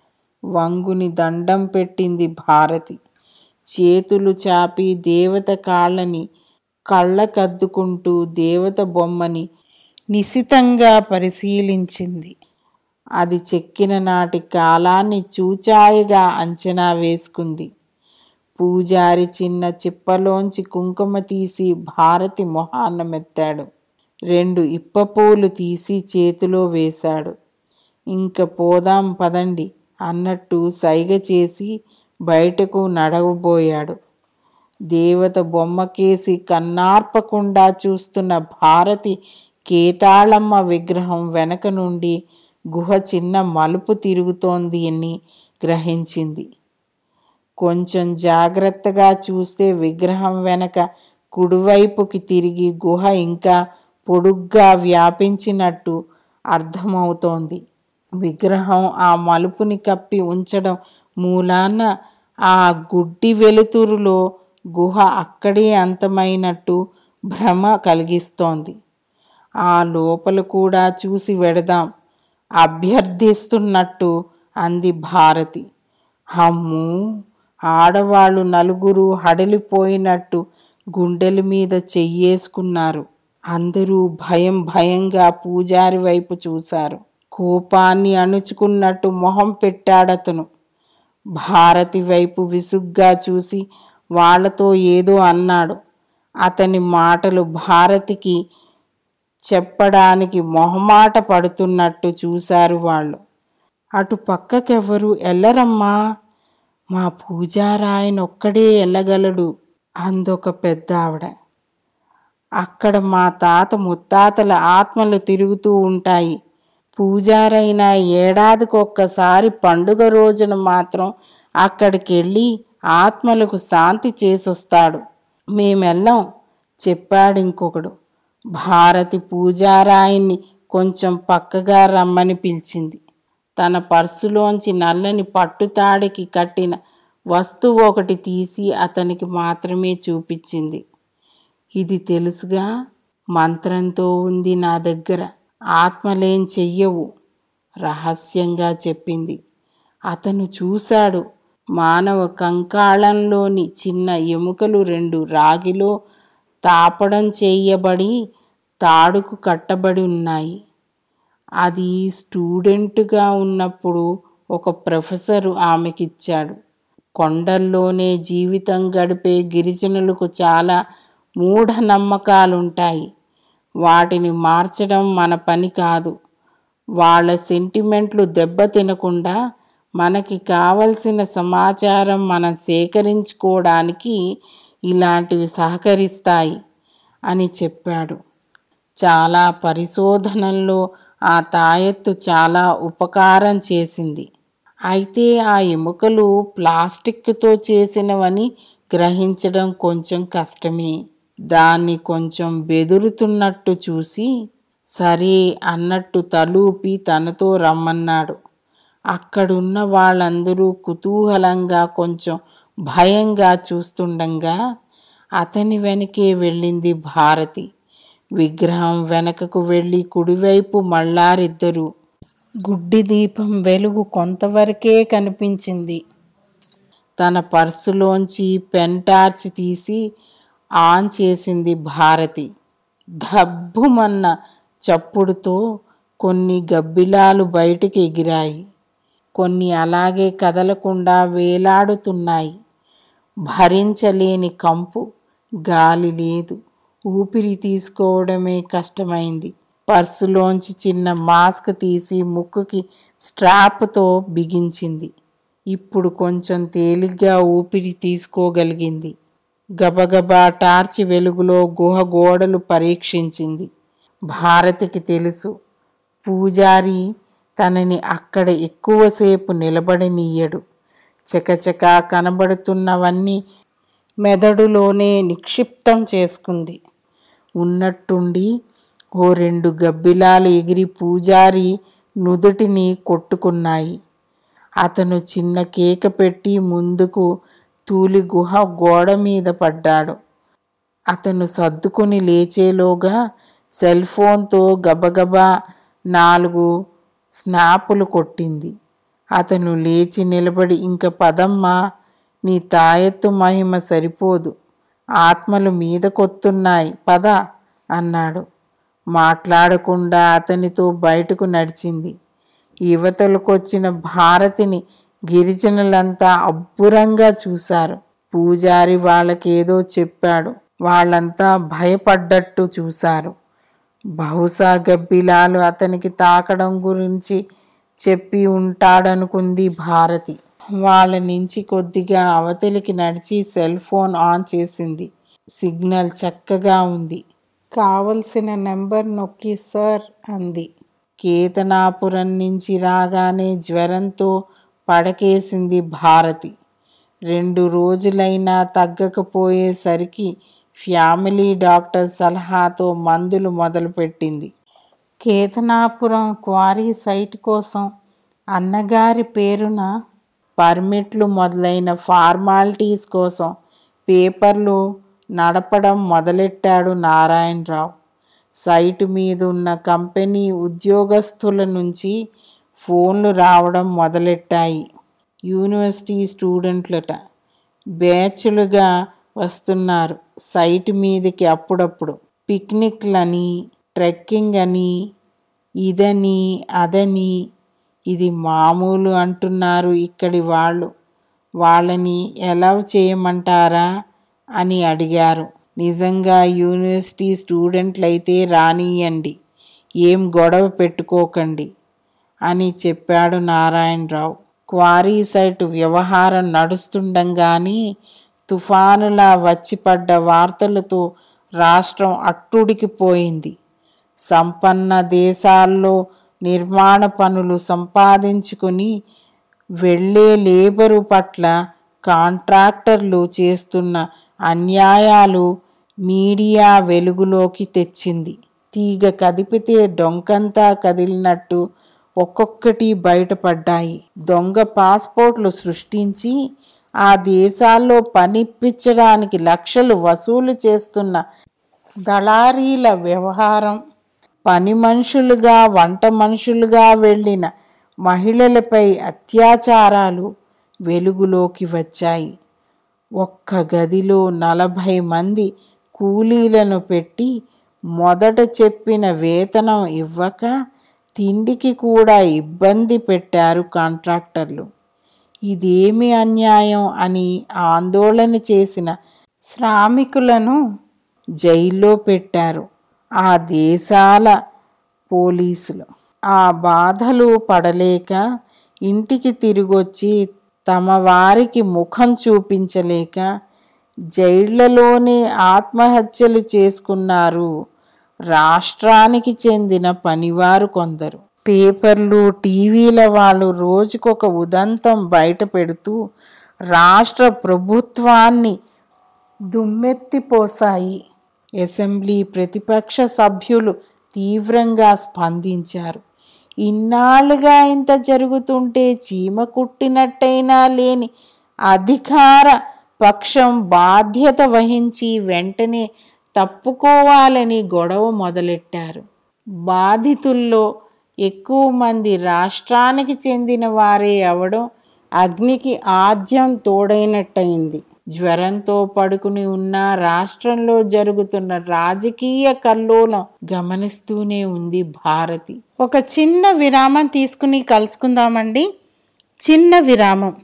వంగుని దండం పెట్టింది భారతి చేతులు చాపి దేవత కాళ్ళని కళ్ళకద్దుకుంటూ దేవత బొమ్మని నిశితంగా పరిశీలించింది అది చెక్కిన నాటి కాలాన్ని చూచాయిగా అంచనా వేసుకుంది పూజారి చిన్న చిప్పలోంచి కుంకుమ తీసి భారతి మొహాన్న మెత్తాడు రెండు ఇప్పపూలు తీసి చేతిలో వేశాడు ఇంక పోదాం పదండి అన్నట్టు సైగ చేసి బయటకు నడవబోయాడు దేవత బొమ్మకేసి కన్నార్పకుండా చూస్తున్న భారతి కేతాళమ్మ విగ్రహం వెనక నుండి గుహ చిన్న మలుపు తిరుగుతోంది అని గ్రహించింది కొంచెం జాగ్రత్తగా చూస్తే విగ్రహం వెనక కుడివైపుకి తిరిగి గుహ ఇంకా పొడుగ్గా వ్యాపించినట్టు అర్థమవుతోంది విగ్రహం ఆ మలుపుని కప్పి ఉంచడం మూలాన ఆ గుడ్డి వెలుతురులో గుహ అక్కడే అంతమైనట్టు భ్రమ కలిగిస్తోంది ఆ లోపల కూడా చూసి వెడదాం అభ్యర్థిస్తున్నట్టు అంది భారతి హమ్ము ఆడవాళ్ళు నలుగురు హడలిపోయినట్టు గుండెల మీద చెయ్యేసుకున్నారు అందరూ భయం భయంగా పూజారి వైపు చూశారు కోపాన్ని అణుచుకున్నట్టు మొహం పెట్టాడతను భారతి వైపు విసుగ్గా చూసి వాళ్ళతో ఏదో అన్నాడు అతని మాటలు భారతికి చెప్పడానికి మొహమాట పడుతున్నట్టు చూశారు వాళ్ళు అటు పక్కకెవరు ఎల్లరమ్మా మా పూజారాయన ఒక్కడే వెళ్ళగలడు అందొక పెద్ద ఆవిడ అక్కడ మా తాత ముత్తాతల ఆత్మలు తిరుగుతూ ఉంటాయి పూజారైన ఏడాదికి ఒక్కసారి పండుగ రోజున మాత్రం అక్కడికి వెళ్ళి ఆత్మలకు శాంతి చేసొస్తాడు మేమెళ్ళం చెప్పాడు ఇంకొకడు భారతి పూజారాయన్ని కొంచెం పక్కగా రమ్మని పిలిచింది తన పర్సులోంచి నల్లని పట్టుతాడికి కట్టిన వస్తువు ఒకటి తీసి అతనికి మాత్రమే చూపించింది ఇది తెలుసుగా మంత్రంతో ఉంది నా దగ్గర ఆత్మలేం చెయ్యవు రహస్యంగా చెప్పింది అతను చూశాడు మానవ కంకాళంలోని చిన్న ఎముకలు రెండు రాగిలో తాపడం చేయబడి తాడుకు కట్టబడి ఉన్నాయి అది స్టూడెంట్గా ఉన్నప్పుడు ఒక ప్రొఫెసరు ఆమెకిచ్చాడు కొండల్లోనే జీవితం గడిపే గిరిజనులకు చాలా మూఢనమ్మకాలుంటాయి వాటిని మార్చడం మన పని కాదు వాళ్ళ సెంటిమెంట్లు దెబ్బతినకుండా మనకి కావలసిన సమాచారం మనం సేకరించుకోవడానికి ఇలాంటివి సహకరిస్తాయి అని చెప్పాడు చాలా పరిశోధనల్లో ఆ తాయెత్తు చాలా ఉపకారం చేసింది అయితే ఆ ఎముకలు ప్లాస్టిక్తో చేసినవని గ్రహించడం కొంచెం కష్టమే దాన్ని కొంచెం బెదురుతున్నట్టు చూసి సరే అన్నట్టు తలూపి తనతో రమ్మన్నాడు అక్కడున్న వాళ్ళందరూ కుతూహలంగా కొంచెం భయంగా చూస్తుండగా అతని వెనకే వెళ్ళింది భారతి విగ్రహం వెనకకు వెళ్ళి కుడివైపు మళ్ళారిద్దరు గుడ్డి దీపం వెలుగు కొంతవరకే కనిపించింది తన పర్సులోంచి పెన్ టార్చ్ తీసి ఆన్ చేసింది భారతి దబ్బుమన్న చప్పుడుతో కొన్ని గబ్బిలాలు బయటికి ఎగిరాయి కొన్ని అలాగే కదలకుండా వేలాడుతున్నాయి భరించలేని కంపు గాలి లేదు ఊపిరి తీసుకోవడమే కష్టమైంది పర్సులోంచి చిన్న మాస్క్ తీసి ముక్కుకి స్ట్రాప్తో బిగించింది ఇప్పుడు కొంచెం తేలిగ్గా ఊపిరి తీసుకోగలిగింది గబగబా టార్చి వెలుగులో గుహ గోడలు పరీక్షించింది భారతికి తెలుసు పూజారి తనని అక్కడ ఎక్కువసేపు నిలబడనీయడు చకచకా కనబడుతున్నవన్నీ మెదడులోనే నిక్షిప్తం చేసుకుంది ఉన్నట్టుండి ఓ రెండు గబ్బిలాలు ఎగిరి పూజారి నుదుటిని కొట్టుకున్నాయి అతను చిన్న కేక పెట్టి ముందుకు తూలి గుహ గోడ మీద పడ్డాడు అతను సర్దుకుని లేచేలోగా సెల్ ఫోన్తో గబగబా నాలుగు స్నాపులు కొట్టింది అతను లేచి నిలబడి ఇంక పదమ్మా నీ తాయెత్తు మహిమ సరిపోదు ఆత్మలు మీద కొత్తున్నాయి పద అన్నాడు మాట్లాడకుండా అతనితో బయటకు నడిచింది యువతలకొచ్చిన భారతిని గిరిజనులంతా అబ్బురంగా చూశారు పూజారి వాళ్ళకేదో చెప్పాడు వాళ్ళంతా భయపడ్డట్టు చూశారు బహుశా గబ్బిలాలు అతనికి తాకడం గురించి చెప్పి ఉంటాడనుకుంది భారతి వాళ్ళ నుంచి కొద్దిగా అవతలికి నడిచి సెల్ ఫోన్ ఆన్ చేసింది సిగ్నల్ చక్కగా ఉంది కావలసిన నెంబర్ నొక్కి సార్ అంది కేతనాపురం నుంచి రాగానే జ్వరంతో పడకేసింది భారతి రెండు రోజులైనా తగ్గకపోయేసరికి ఫ్యామిలీ డాక్టర్ సలహాతో మందులు మొదలుపెట్టింది కేతనాపురం క్వారీ సైట్ కోసం అన్నగారి పేరున పర్మిట్లు మొదలైన ఫార్మాలిటీస్ కోసం పేపర్లు నడపడం మొదలెట్టాడు నారాయణరావు సైటు మీద ఉన్న కంపెనీ ఉద్యోగస్తుల నుంచి ఫోన్లు రావడం మొదలెట్టాయి యూనివర్సిటీ స్టూడెంట్లట బ్యాచ్లుగా వస్తున్నారు సైట్ మీదకి అప్పుడప్పుడు పిక్నిక్లని ట్రెక్కింగ్ అని ఇదని అదని ఇది మామూలు అంటున్నారు ఇక్కడి వాళ్ళు వాళ్ళని ఎలా చేయమంటారా అని అడిగారు నిజంగా యూనివర్సిటీ స్టూడెంట్లయితే రానియండి ఏం గొడవ పెట్టుకోకండి అని చెప్పాడు నారాయణరావు క్వారీ సైట్ వ్యవహారం నడుస్తుండగానే తుఫానులా వచ్చిపడ్డ వార్తలతో రాష్ట్రం అట్టుడికిపోయింది సంపన్న దేశాల్లో నిర్మాణ పనులు సంపాదించుకొని వెళ్ళే లేబరు పట్ల కాంట్రాక్టర్లు చేస్తున్న అన్యాయాలు మీడియా వెలుగులోకి తెచ్చింది తీగ కదిపితే డొంకంతా కదిలినట్టు ఒక్కొక్కటి బయటపడ్డాయి దొంగ పాస్పోర్ట్లు సృష్టించి ఆ దేశాల్లో పనిప్పించడానికి లక్షలు వసూలు చేస్తున్న దళారీల వ్యవహారం పని మనుషులుగా వంట మనుషులుగా వెళ్ళిన మహిళలపై అత్యాచారాలు వెలుగులోకి వచ్చాయి ఒక్క గదిలో నలభై మంది కూలీలను పెట్టి మొదట చెప్పిన వేతనం ఇవ్వక తిండికి కూడా ఇబ్బంది పెట్టారు కాంట్రాక్టర్లు ఇదేమి అన్యాయం అని ఆందోళన చేసిన శ్రామికులను జైల్లో పెట్టారు ఆ దేశాల పోలీసులు ఆ బాధలు పడలేక ఇంటికి తిరిగొచ్చి తమ వారికి ముఖం చూపించలేక జైళ్లలోనే ఆత్మహత్యలు చేసుకున్నారు రాష్ట్రానికి చెందిన పనివారు కొందరు పేపర్లు టీవీల వాళ్ళు రోజుకొక ఉదంతం బయట పెడుతూ రాష్ట్ర ప్రభుత్వాన్ని దుమ్మెత్తిపోసాయి అసెంబ్లీ ప్రతిపక్ష సభ్యులు తీవ్రంగా స్పందించారు ఇన్నాళ్ళుగా ఇంత జరుగుతుంటే చీమ కుట్టినట్టయినా లేని అధికార పక్షం బాధ్యత వహించి వెంటనే తప్పుకోవాలని గొడవ మొదలెట్టారు బాధితుల్లో ఎక్కువ మంది రాష్ట్రానికి చెందిన వారే అవడం అగ్నికి ఆద్యం తోడైనట్టయింది జ్వరంతో పడుకుని ఉన్న రాష్ట్రంలో జరుగుతున్న రాజకీయ కల్లోలం గమనిస్తూనే ఉంది భారతి ఒక చిన్న విరామం తీసుకుని కలుసుకుందామండి చిన్న విరామం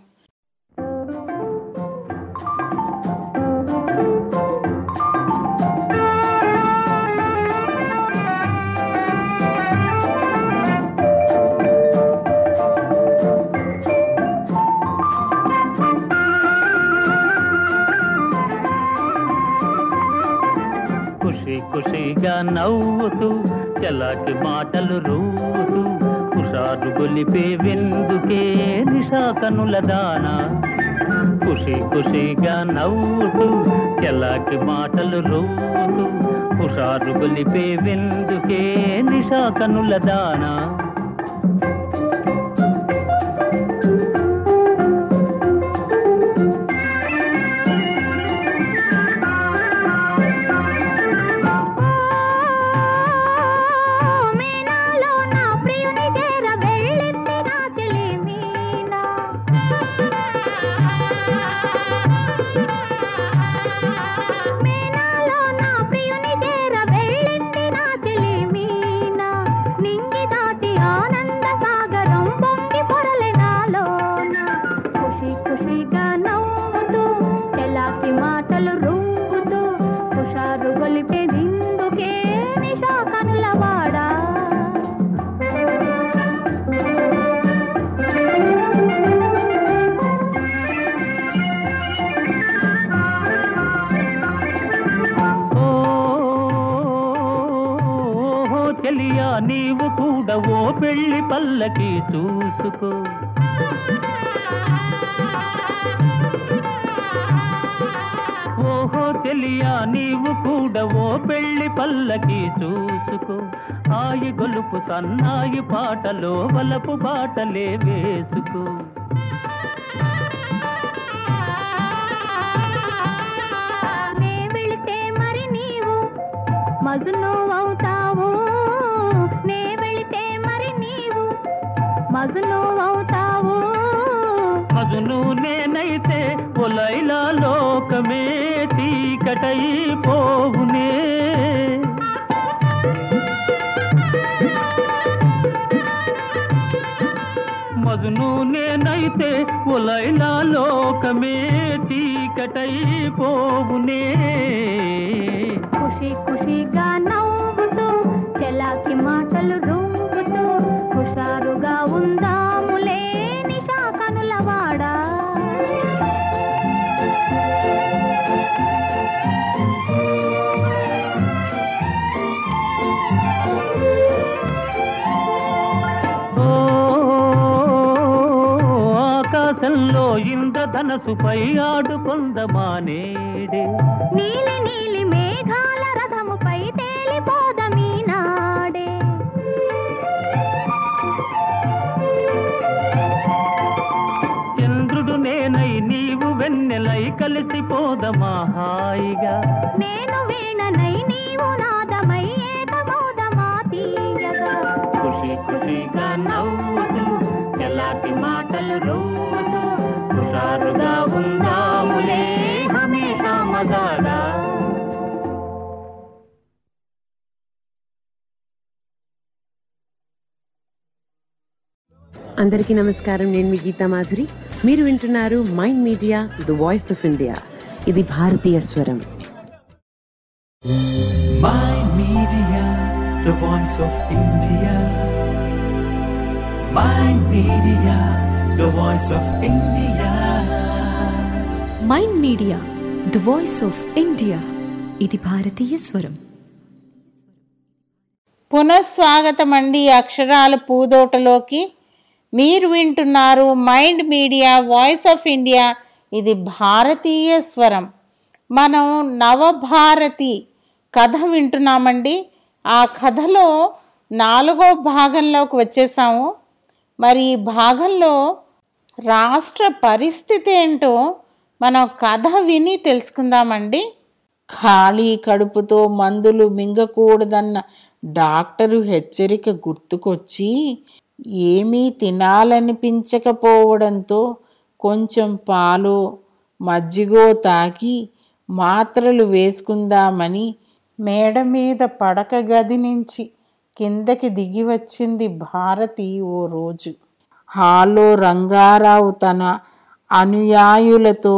ఖుషి ఖుషిగా నవ్వుతూ చలాకి మాటలు రూతూ కుషారు గొలిపే విందుకే నిషా కనుల దానా ఖుషి ఖుషిగా నవ్వుతూ చలాకి మాటలు రూతూ కుషారు గొలిపే విందుకే నిషా కనుల దానా మీనాలో నా ప్రియుని చేర వెళ్ళింది నా చెలిమి కూడా ఓ పెళ్లి పల్లకి చూసుకో ఓహో చెలియా నీవు కూడా ఓ పెళ్లి పల్లకి చూసుకో ఆయి గొలుపు సన్నాయి పాటలో వలపు బాటలే వేసుకో నే వెళితే మరి నీవు మజును అవుతావు నే వెళితే మరి నీవు మజును అవుతావు మజును నేనైతే ఒలైలా లోకమే చీకటై పోవునే మజును నేనైతే ఒలైలా లోకమే చీకటై పోవునే ఖుషి ఖుషిగా నవ్వుతూ చెలాకి మాటలు రూపుతూ హుషారుగా ఉందాములే నిషా కనులవాడా ఓ ఆకాశంలో ఇంద్రధనసుపై ఆడుకొందమానేడే నీలి నీలి మేఘాల రథముపై తేలిపోదమీ నాడే చంద్రుడు నేనై నీవు వెన్నెలై కలిసిపోదమా హాయిగా నేను వీణనై నీవు నాదమై ఏకమౌదమా తీయగా ఖుషి ఖుషిగా నవ్వుతూ ఎలాంటి మాటలు రూపుతూ హుషారుగా ఉందాములే హమేషా మజాగా అందరికీ నమస్కారం నేను మీ గీతా మాధురి మీరు వింటున్నారు mind media the voice of India ఇది భారతీయ స్వరం Mind Media, the voice of India. Mind Media, the voice of India. Mind media the voice of India ఇది భారతీయ స్వరం పునఃస్వాగతం అండి అక్షరాల పూదోటలోకి మీరు వింటున్నారు mind media voice of India ఇది భారతీయ స్వరం మనం నవభారతి కథ వింటున్నామండి ఆ కథలో నాలుగో భాగంలోకి వచ్చేసాము మరి ఈ భాగంలో రాష్ట్ర పరిస్థితి ఏంటో మనం కథ విని తెలుసుకుందామండి ఖాళీ కడుపుతో మందులు మింగకూడదన్న డాక్టరు హెచ్చరిక గుర్తుకొచ్చి ఏమీ తినాలనిపించకపోవడంతో కొంచెం పాలో మజ్జిగో తాకి మాత్రలు వేసుకుందామని మేడ మీద పడక గది నుంచి కిందకి దిగి వచ్చింది భారతి ఓ రోజు హాల్లో రంగారావు తన అనుయాయులతో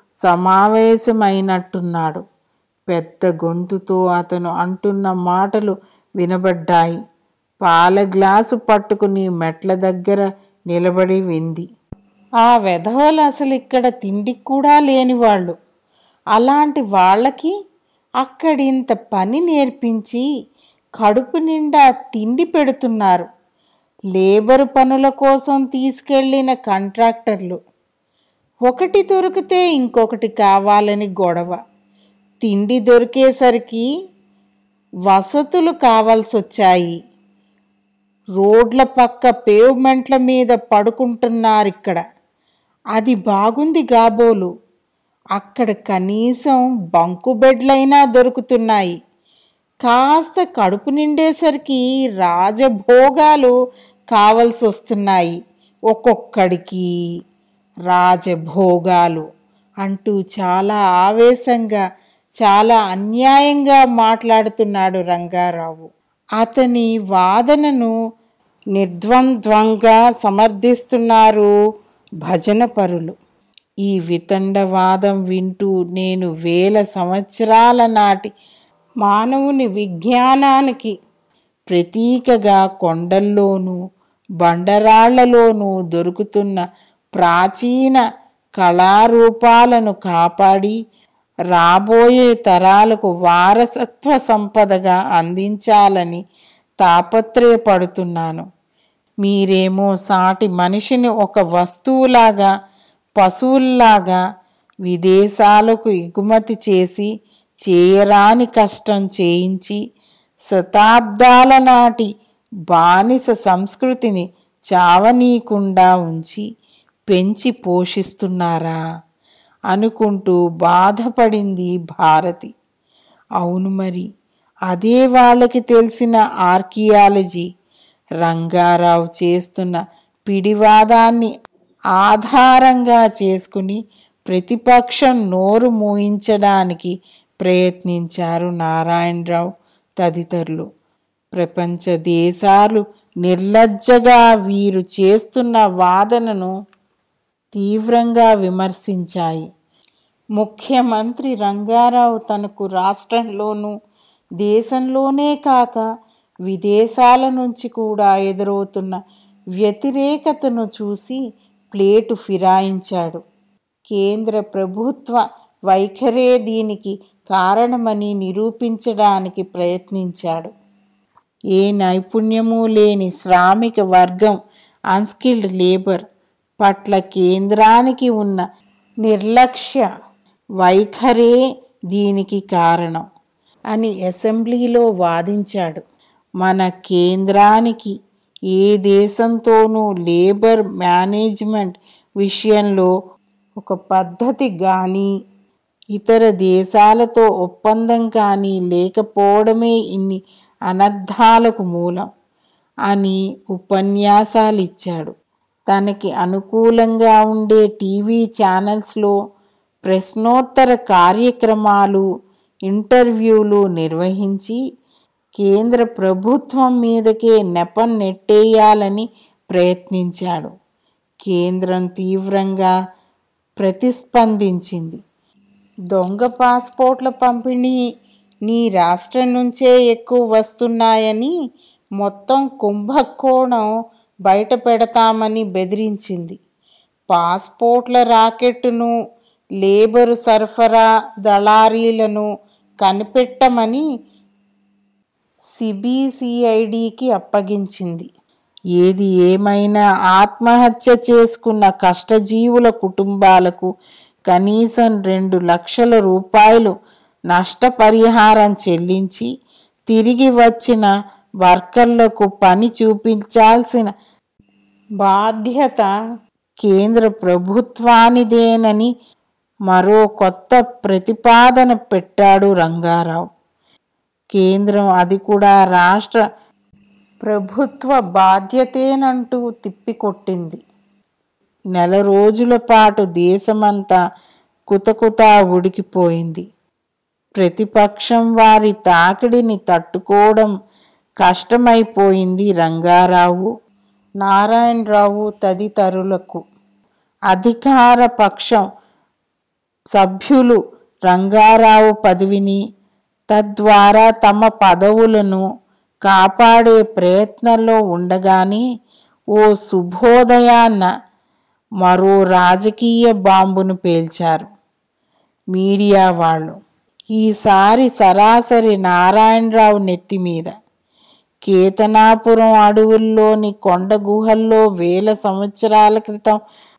సమావేశమైనట్టున్నాడు పెద్ద గొంతుతో అతను అంటున్న మాటలు వినబడ్డాయి పాల గ్లాసు పట్టుకుని మెట్ల దగ్గర నిలబడి వింది ఆ వెధవలు అసలు ఇక్కడ తిండికి కూడా లేని వాళ్ళు అలాంటి వాళ్ళకి అక్కడింత పని నేర్పించి కడుపు నిండా తిండి పెడుతున్నారు లేబరు పనుల కోసం తీసుకెళ్ళిన కాంట్రాక్టర్లు ఒకటి దొరికితే ఇంకొకటి కావాలని గొడవ తిండి దొరికేసరికి వసతులు కావాల్సి వచ్చాయి రోడ్ల పక్క పేవ్మెంట్ల మీద పడుకుంటున్నారు ఇక్కడ అది బాగుంది గాబోలు అక్కడ కనీసం బంకు బెడ్లైనా దొరుకుతున్నాయి కాస్త కడుపు నిండేసరికి రాజభోగాలు కావలసి వస్తున్నాయి ఒక్కొక్కడికి రాజభోగాలు అంటూ చాలా ఆవేశంగా చాలా అన్యాయంగా మాట్లాడుతున్నాడు రంగారావు అతని వాదనను నిర్ద్వంద్వంగా సమర్థిస్తున్నారు భజన పరులు ఈ వితండవాదం వింటూ నేను వేల సంవత్సరాల నాటి మానవుని విజ్ఞానానికి ప్రతీకగా కొండల్లోనూ బండరాళ్లలోనూ దొరుకుతున్న ప్రాచీన కళారూపాలను కాపాడి రాబోయే తరాలకు వారసత్వ సంపదగా అందించాలని తాపత్రయపడుతున్నాను మీరేమో సాటి మనిషిని ఒక వస్తువులాగా పశువుల్లాగా విదేశాలకు ఎగుమతి చేసి చేయరాని కష్టం చేయించి శతాబ్దాల నాటి బానిస సంస్కృతిని చావనీయకుండా ఉంచి పెంచి పోషిస్తున్నారా అనుకుంటూ బాధపడింది భారతి అవును మరి అదే వాళ్ళకి తెలిసిన ఆర్కియాలజీ రంగారావు చేస్తున్న పిడివాదాన్ని ఆధారంగా చేసుకుని ప్రతిపక్షం నోరు మూయించడానికి ప్రయత్నించారు నారాయణరావు తదితరులు ప్రపంచ దేశాలు నిర్లజ్జగా వీరు చేస్తున్న వాదనను తీవ్రంగా విమర్శించాయి ముఖ్యమంత్రి రంగారావు తనకు రాష్ట్రంలోనూ దేశంలోనే కాక విదేశాల నుంచి కూడా ఎదురవుతున్న వ్యతిరేకతను చూసి ప్లేటు ఫిరాయించాడు కేంద్ర ప్రభుత్వ వైఖరే దీనికి కారణమని నిరూపించడానికి ప్రయత్నించాడు ఏ నైపుణ్యము లేని శ్రామిక వర్గం అన్స్కిల్డ్ లేబర్ పట్ల కేంద్రానికి ఉన్న నిర్లక్ష్య వైఖరే దీనికి కారణం అని అసెంబ్లీలో వాదించాడు మన కేంద్రానికి ఏ దేశంతోనూ లేబర్ మేనేజ్మెంట్ విషయంలో ఒక పద్ధతి కానీ ఇతర దేశాలతో ఒప్పందం కానీ లేకపోవడమే ఇన్ని అనర్థాలకు మూలం అని ఉపన్యాసాలు ఇచ్చాడు తనకి అనుకూలంగా ఉండే టీవీ ఛానల్స్లో ప్రశ్నోత్తర కార్యక్రమాలు ఇంటర్వ్యూలు నిర్వహించి కేంద్ర ప్రభుత్వం మీదకే నెపం నెట్టేయాలని ప్రయత్నించాడు కేంద్రం తీవ్రంగా ప్రతిస్పందించింది దొంగ పాస్పోర్ట్ల పంపిణీ నీ రాష్ట్రం నుంచే ఎక్కువ వస్తున్నాయని మొత్తం కుంభకోణం బయట పెడతామని బెదిరించింది పాస్పోర్ట్ల రాకెట్టును లేబరు సరఫరా దళారీలను కనిపెట్టమని సిబిసిఐడికి అప్పగించింది ఏది ఏమైనా ఆత్మహత్య చేసుకున్న కష్టజీవుల కుటుంబాలకు కనీసం రెండు లక్షల రూపాయలు నష్టపరిహారం చెల్లించి తిరిగి వచ్చిన వర్కర్లకు పని చూపించాల్సిన బాధ్యత కేంద్ర ప్రభుత్వానిదేనని మరో కొత్త ప్రతిపాదన పెట్టాడు రంగారావు కేంద్రం అది కూడా రాష్ట్ర ప్రభుత్వ బాధ్యతేనంటూ తిప్పికొట్టింది నెల రోజుల పాటు దేశమంతా కుతకుతా ఉడికిపోయింది ప్రతిపక్షం వారి తాకిడిని తట్టుకోవడం కష్టమైపోయింది రంగారావు నారాయణరావు తదితరులకు అధికార పక్షం సభ్యులు రంగారావు పదవిని తద్వారా తమ పదవులను కాపాడే ప్రయత్నంలో ఉండగానే ఓ శుభోదయాన్న మరో రాజకీయ బాంబును పేల్చారు మీడియా వాళ్ళు ఈసారి సరాసరి నారాయణరావు నెత్తి మీద కేతనాపురం అడవుల్లోని కొండ గుహల్లో వేల సంవత్సరాల క్రితం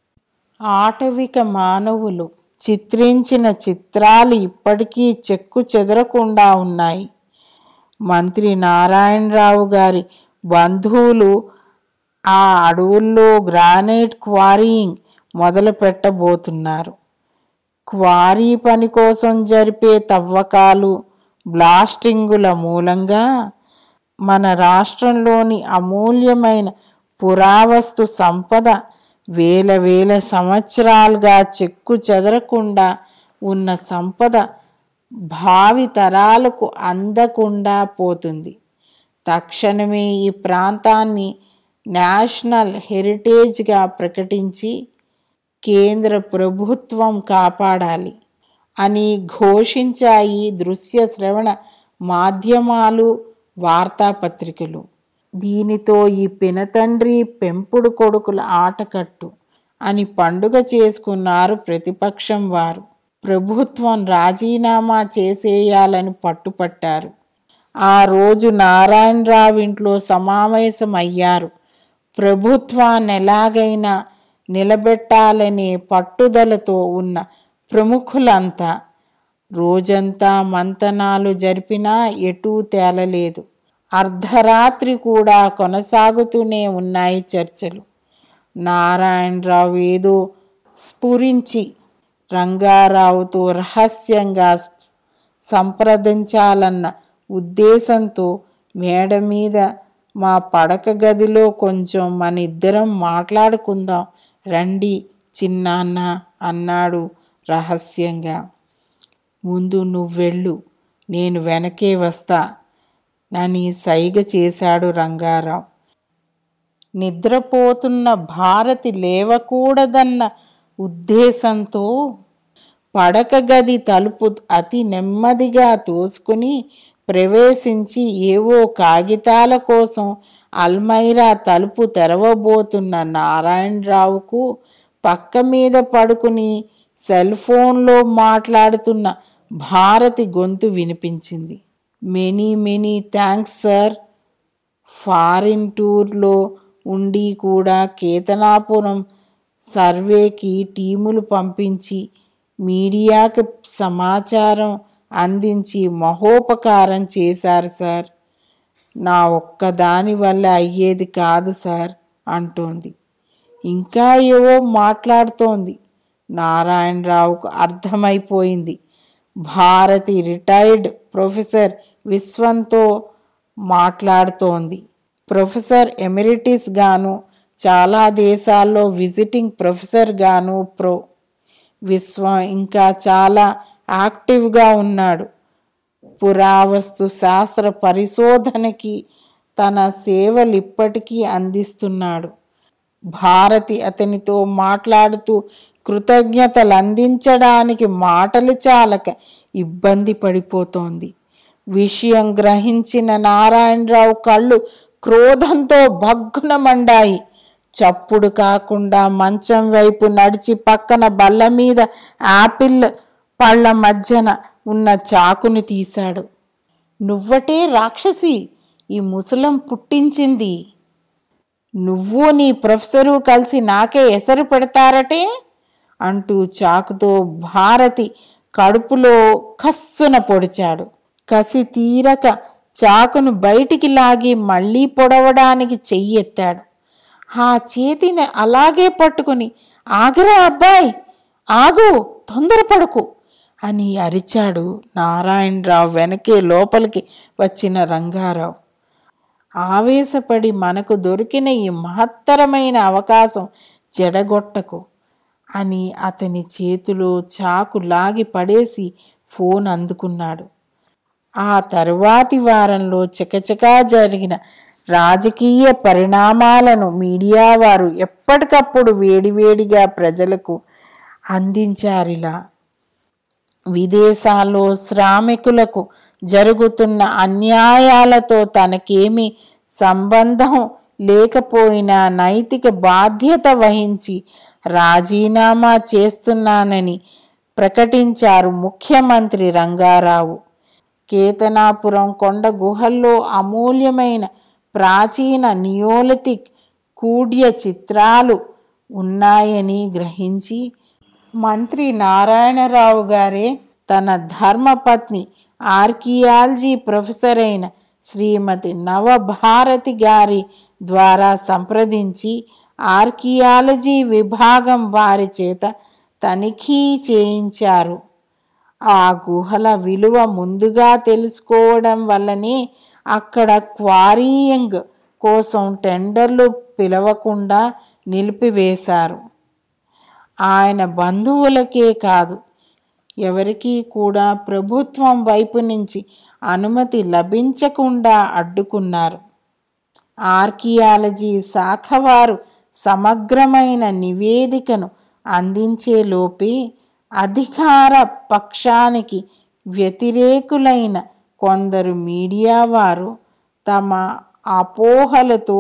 ఆటవిక మానవులు చిత్రించిన చిత్రాలు ఇప్పటికీ చెక్కు చెదరకుండా ఉన్నాయి మంత్రి నారాయణరావు గారి బంధువులు ఆ అడవుల్లో గ్రానైట్ క్వారీయింగ్ మొదలు పెట్టబోతున్నారు క్వారీ పని కోసం జరిపే తవ్వకాలు బ్లాస్టింగుల మూలంగా మన రాష్ట్రంలోని అమూల్యమైన పురావస్తు సంపద వేల వేల సంవత్సరాలుగా చెక్కు చెదరకుండా ఉన్న సంపద భావి తరాలకు అందకుండా పోతుంది తక్షణమే ఈ ప్రాంతాన్ని నేషనల్ హెరిటేజ్గా ప్రకటించి కేంద్ర ప్రభుత్వం కాపాడాలి అని ఘోషించాయి దృశ్య శ్రవణ మాధ్యమాలు వార్తాపత్రికలు దీనితో ఈ పినతండ్రి పెంపుడు కొడుకుల ఆటకట్టు అని పండుగ చేసుకున్నారు ప్రతిపక్షం వారు ప్రభుత్వం రాజీనామా చేసేయాలని పట్టుపట్టారు ఆ రోజు నారాయణరావు ఇంట్లో సమావేశం అయ్యారు ప్రభుత్వాన్ని ఎలాగైనా నిలబెట్టాలనే పట్టుదలతో ఉన్న ప్రముఖులంతా రోజంతా మంతనాలు జరిపినా ఎటూ తేలలేదు అర్ధరాత్రి కూడా కొనసాగుతూనే ఉన్నాయి చర్చలు నారాయణరావు ఏదో స్ఫురించి రంగారావుతో రహస్యంగా సంప్రదించాలన్న ఉద్దేశంతో మేడ మీద మా పడక గదిలో కొంచెం మన ఇద్దరం మాట్లాడుకుందాం రండి చిన్నాన్న అన్నాడు రహస్యంగా ముందు నువ్వెళ్ళు నేను వెనకే వస్తా నని సైగ చేశాడు రంగారావు నిద్రపోతున్న భారతి లేవకూడదన్న ఉద్దేశంతో పడక గది తలుపు అతి నెమ్మదిగా తోసుకుని ప్రవేశించి ఏవో కాగితాల కోసం అల్మైరా తలుపు తెరవబోతున్న నారాయణరావుకు పక్క మీద పడుకుని సెల్ ఫోన్లో మాట్లాడుతున్న భారతి గొంతు వినిపించింది many many thanks sir foreign టూర్లో ఉండి కూడా కేతనాపురం సర్వేకి టీములు పంపించి మీడియాకి సమాచారం అందించి మహోపకారం చేశారు సార్ నా ఒక్కదాని వల్ల అయ్యేది కాదు సార్ అంటోంది ఇంకా ఏవో మాట్లాడుతోంది నారాయణరావుకు అర్థమైపోయింది భారతి రిటైర్డ్ ప్రొఫెసర్ విశ్వంతో మాట్లాడుతోంది ప్రొఫెసర్ ఎమిరిటిస్ గాను చాలా దేశాల్లో విజిటింగ్ ప్రొఫెసర్ గాను ప్రో విశ్వం ఇంకా చాలా యాక్టివ్గా ఉన్నాడు పురావస్తు శాస్త్ర పరిశోధనకి తన సేవలు ఇప్పటికీ అందిస్తున్నాడు భారతి అతనితో మాట్లాడుతూ కృతజ్ఞతలు అందించడానికి మాటలు చాలక ఇబ్బంది పడిపోతోంది విషయం గ్రహించిన నారాయణరావు కళ్ళు క్రోధంతో భగ్గున మండాయి చప్పుడు కాకుండా మంచం వైపు నడిచి పక్కన బల్ల మీద యాపిల్ పళ్ళ మధ్యన ఉన్న చాకుని తీశాడు నువ్వటే రాక్షసి ఈ ముసలం పుట్టించింది నువ్వు నీ ప్రొఫెసరు కలిసి నాకే ఎసరు పెడతారటే అంటూ చాకుతో భారతి కడుపులో కస్సున పొడిచాడు కసి తీరక చాకును బయటికి లాగి మళ్ళీ పొడవడానికి చెయ్యెత్తాడు ఆ చేతిని అలాగే పట్టుకుని ఆగరా అబ్బాయి ఆగు తొందరపడకు అని అరిచాడు నారాయణరావు వెనకే లోపలికి వచ్చిన రంగారావు ఆవేశపడి మనకు దొరికిన ఈ మహత్తరమైన అవకాశం జడగొట్టకు అని అతని చేతిలో చాకు లాగి పడేసి ఫోన్ అందుకున్నాడు ఆ తరువాతి వారంలో చకచకా జరిగిన రాజకీయ పరిణామాలను మీడియా వారు ఎప్పటికప్పుడు వేడివేడిగా ప్రజలకు అందించారిలా విదేశాల్లో శ్రామికులకు జరుగుతున్న అన్యాయాలతో తనకేమీ సంబంధం లేకపోయినా నైతిక బాధ్యత వహించి రాజీనామా చేస్తున్నానని ప్రకటించారు ముఖ్యమంత్రి రంగారావు కేతనాపురం కొండ గుహల్లో అమూల్యమైన ప్రాచీన నియోలిథిక్ కూడ్య చిత్రాలు ఉన్నాయని గ్రహించి మంత్రి నారాయణరావు గారే తన ధర్మపత్ని ఆర్కియాలజీ ప్రొఫెసర్ అయిన శ్రీమతి నవభారతి గారి ద్వారా సంప్రదించి ఆర్కియాలజీ విభాగం వారి చేత తనిఖీ చేయించారు ఆ గుహల విలువ ముందుగా తెలుసుకోవడం వల్లనే అక్కడ క్వారీయింగ్ కోసం టెండర్లు పిలవకుండా నిలిపివేశారు ఆయన బంధువులకే కాదు ఎవరికీ కూడా ప్రభుత్వం వైపు నుంచి అనుమతి లభించకుండా అడ్డుకున్నారు ఆర్కియాలజీ శాఖ వారు సమగ్రమైన నివేదికను అందించేలోపే అధికార పక్షానికి వ్యతిరేకులైన కొందరు మీడియా వారు తమ అపోహలతో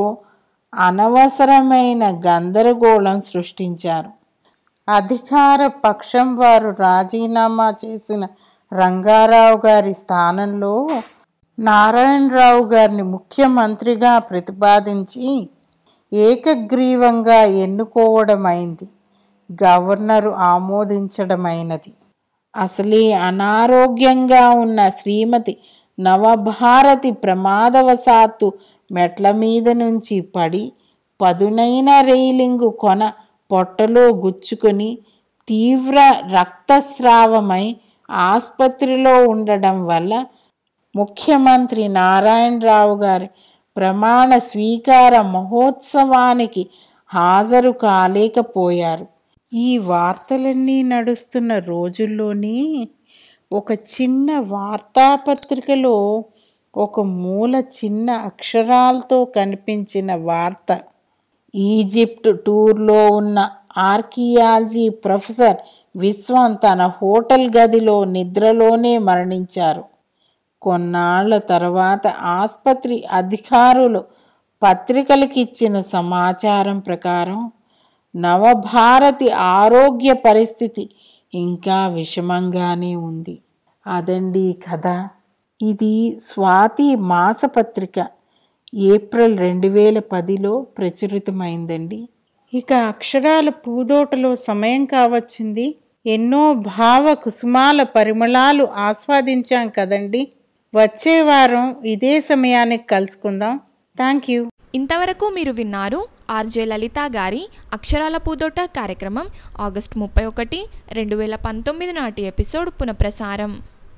అనవసరమైన గందరగోళం సృష్టించారు అధికార పక్షం వారు రాజీనామా చేసిన రంగారావు గారి స్థానంలో నారాయణరావు గారిని ముఖ్యమంత్రిగా ప్రతిపాదించి ఏకగ్రీవంగా ఎన్నుకోవడమైంది గవర్నరు ఆమోదించడమైనది అసలే అనారోగ్యంగా ఉన్న శ్రీమతి నవభారతి ప్రమాదవశాత్తు మెట్ల మీద నుంచి పడి పదునైన రైలింగు కొన పొట్టలో గుచ్చుకొని తీవ్ర రక్తస్రావమై ఆసుపత్రిలో ఉండడం వల్ల ముఖ్యమంత్రి నారాయణరావు గారి ప్రమాణ స్వీకార మహోత్సవానికి హాజరు కాలేకపోయారు ఈ వార్తలన్నీ నడుస్తున్న రోజుల్లోనే ఒక చిన్న వార్తాపత్రికలో ఒక మూల చిన్న అక్షరాలతో కనిపించిన వార్త ఈజిప్ట్ టూర్లో ఉన్న ఆర్కియాలజీ ప్రొఫెసర్ విశ్వం తన హోటల్ గదిలో నిద్రలోనే మరణించారు కొన్నాళ్ల తర్వాత ఆసుపత్రి అధికారులు పత్రికలకిచ్చిన సమాచారం ప్రకారం నవభారతి ఆరోగ్య పరిస్థితి ఇంకా విషమంగానే ఉంది అదండి కథ ఇది స్వాతి మాసపత్రిక ఏప్రిల్ రెండు వేల పదిలో ప్రచురితమైందండి ఇక అక్షరాల పూదోటలో సమయం కావచ్చింది ఎన్నో భావ కుసుమాల పరిమళాలు ఆస్వాదించాం కదండి వచ్చే వారం ఇదే సమయానికి కలుసుకుందాం థ్యాంక్ యూ ఇంతవరకు మీరు విన్నారు ఆర్జే లలిత గారి అక్షరాల పూదోట కార్యక్రమం ఆగస్ట్ ముప్పై ఒకటి రెండు వేల పంతొమ్మిది నాటి ఎపిసోడ్ పునఃప్రసారం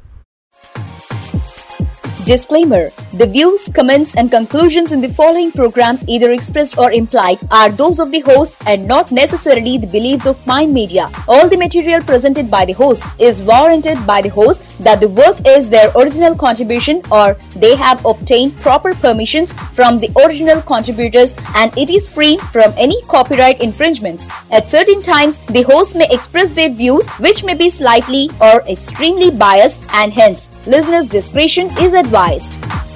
Disclaimer The views, comments, and conclusions in the following program, either expressed or implied, are those of the host and not necessarily the beliefs of Mind Media. All the material presented by the host is warranted by the host that the work is their original contribution or they have obtained proper permissions from the original contributors and it is free from any copyright infringements. At certain times, the host may express their views which may be slightly or extremely biased and hence listeners' discretion is advised.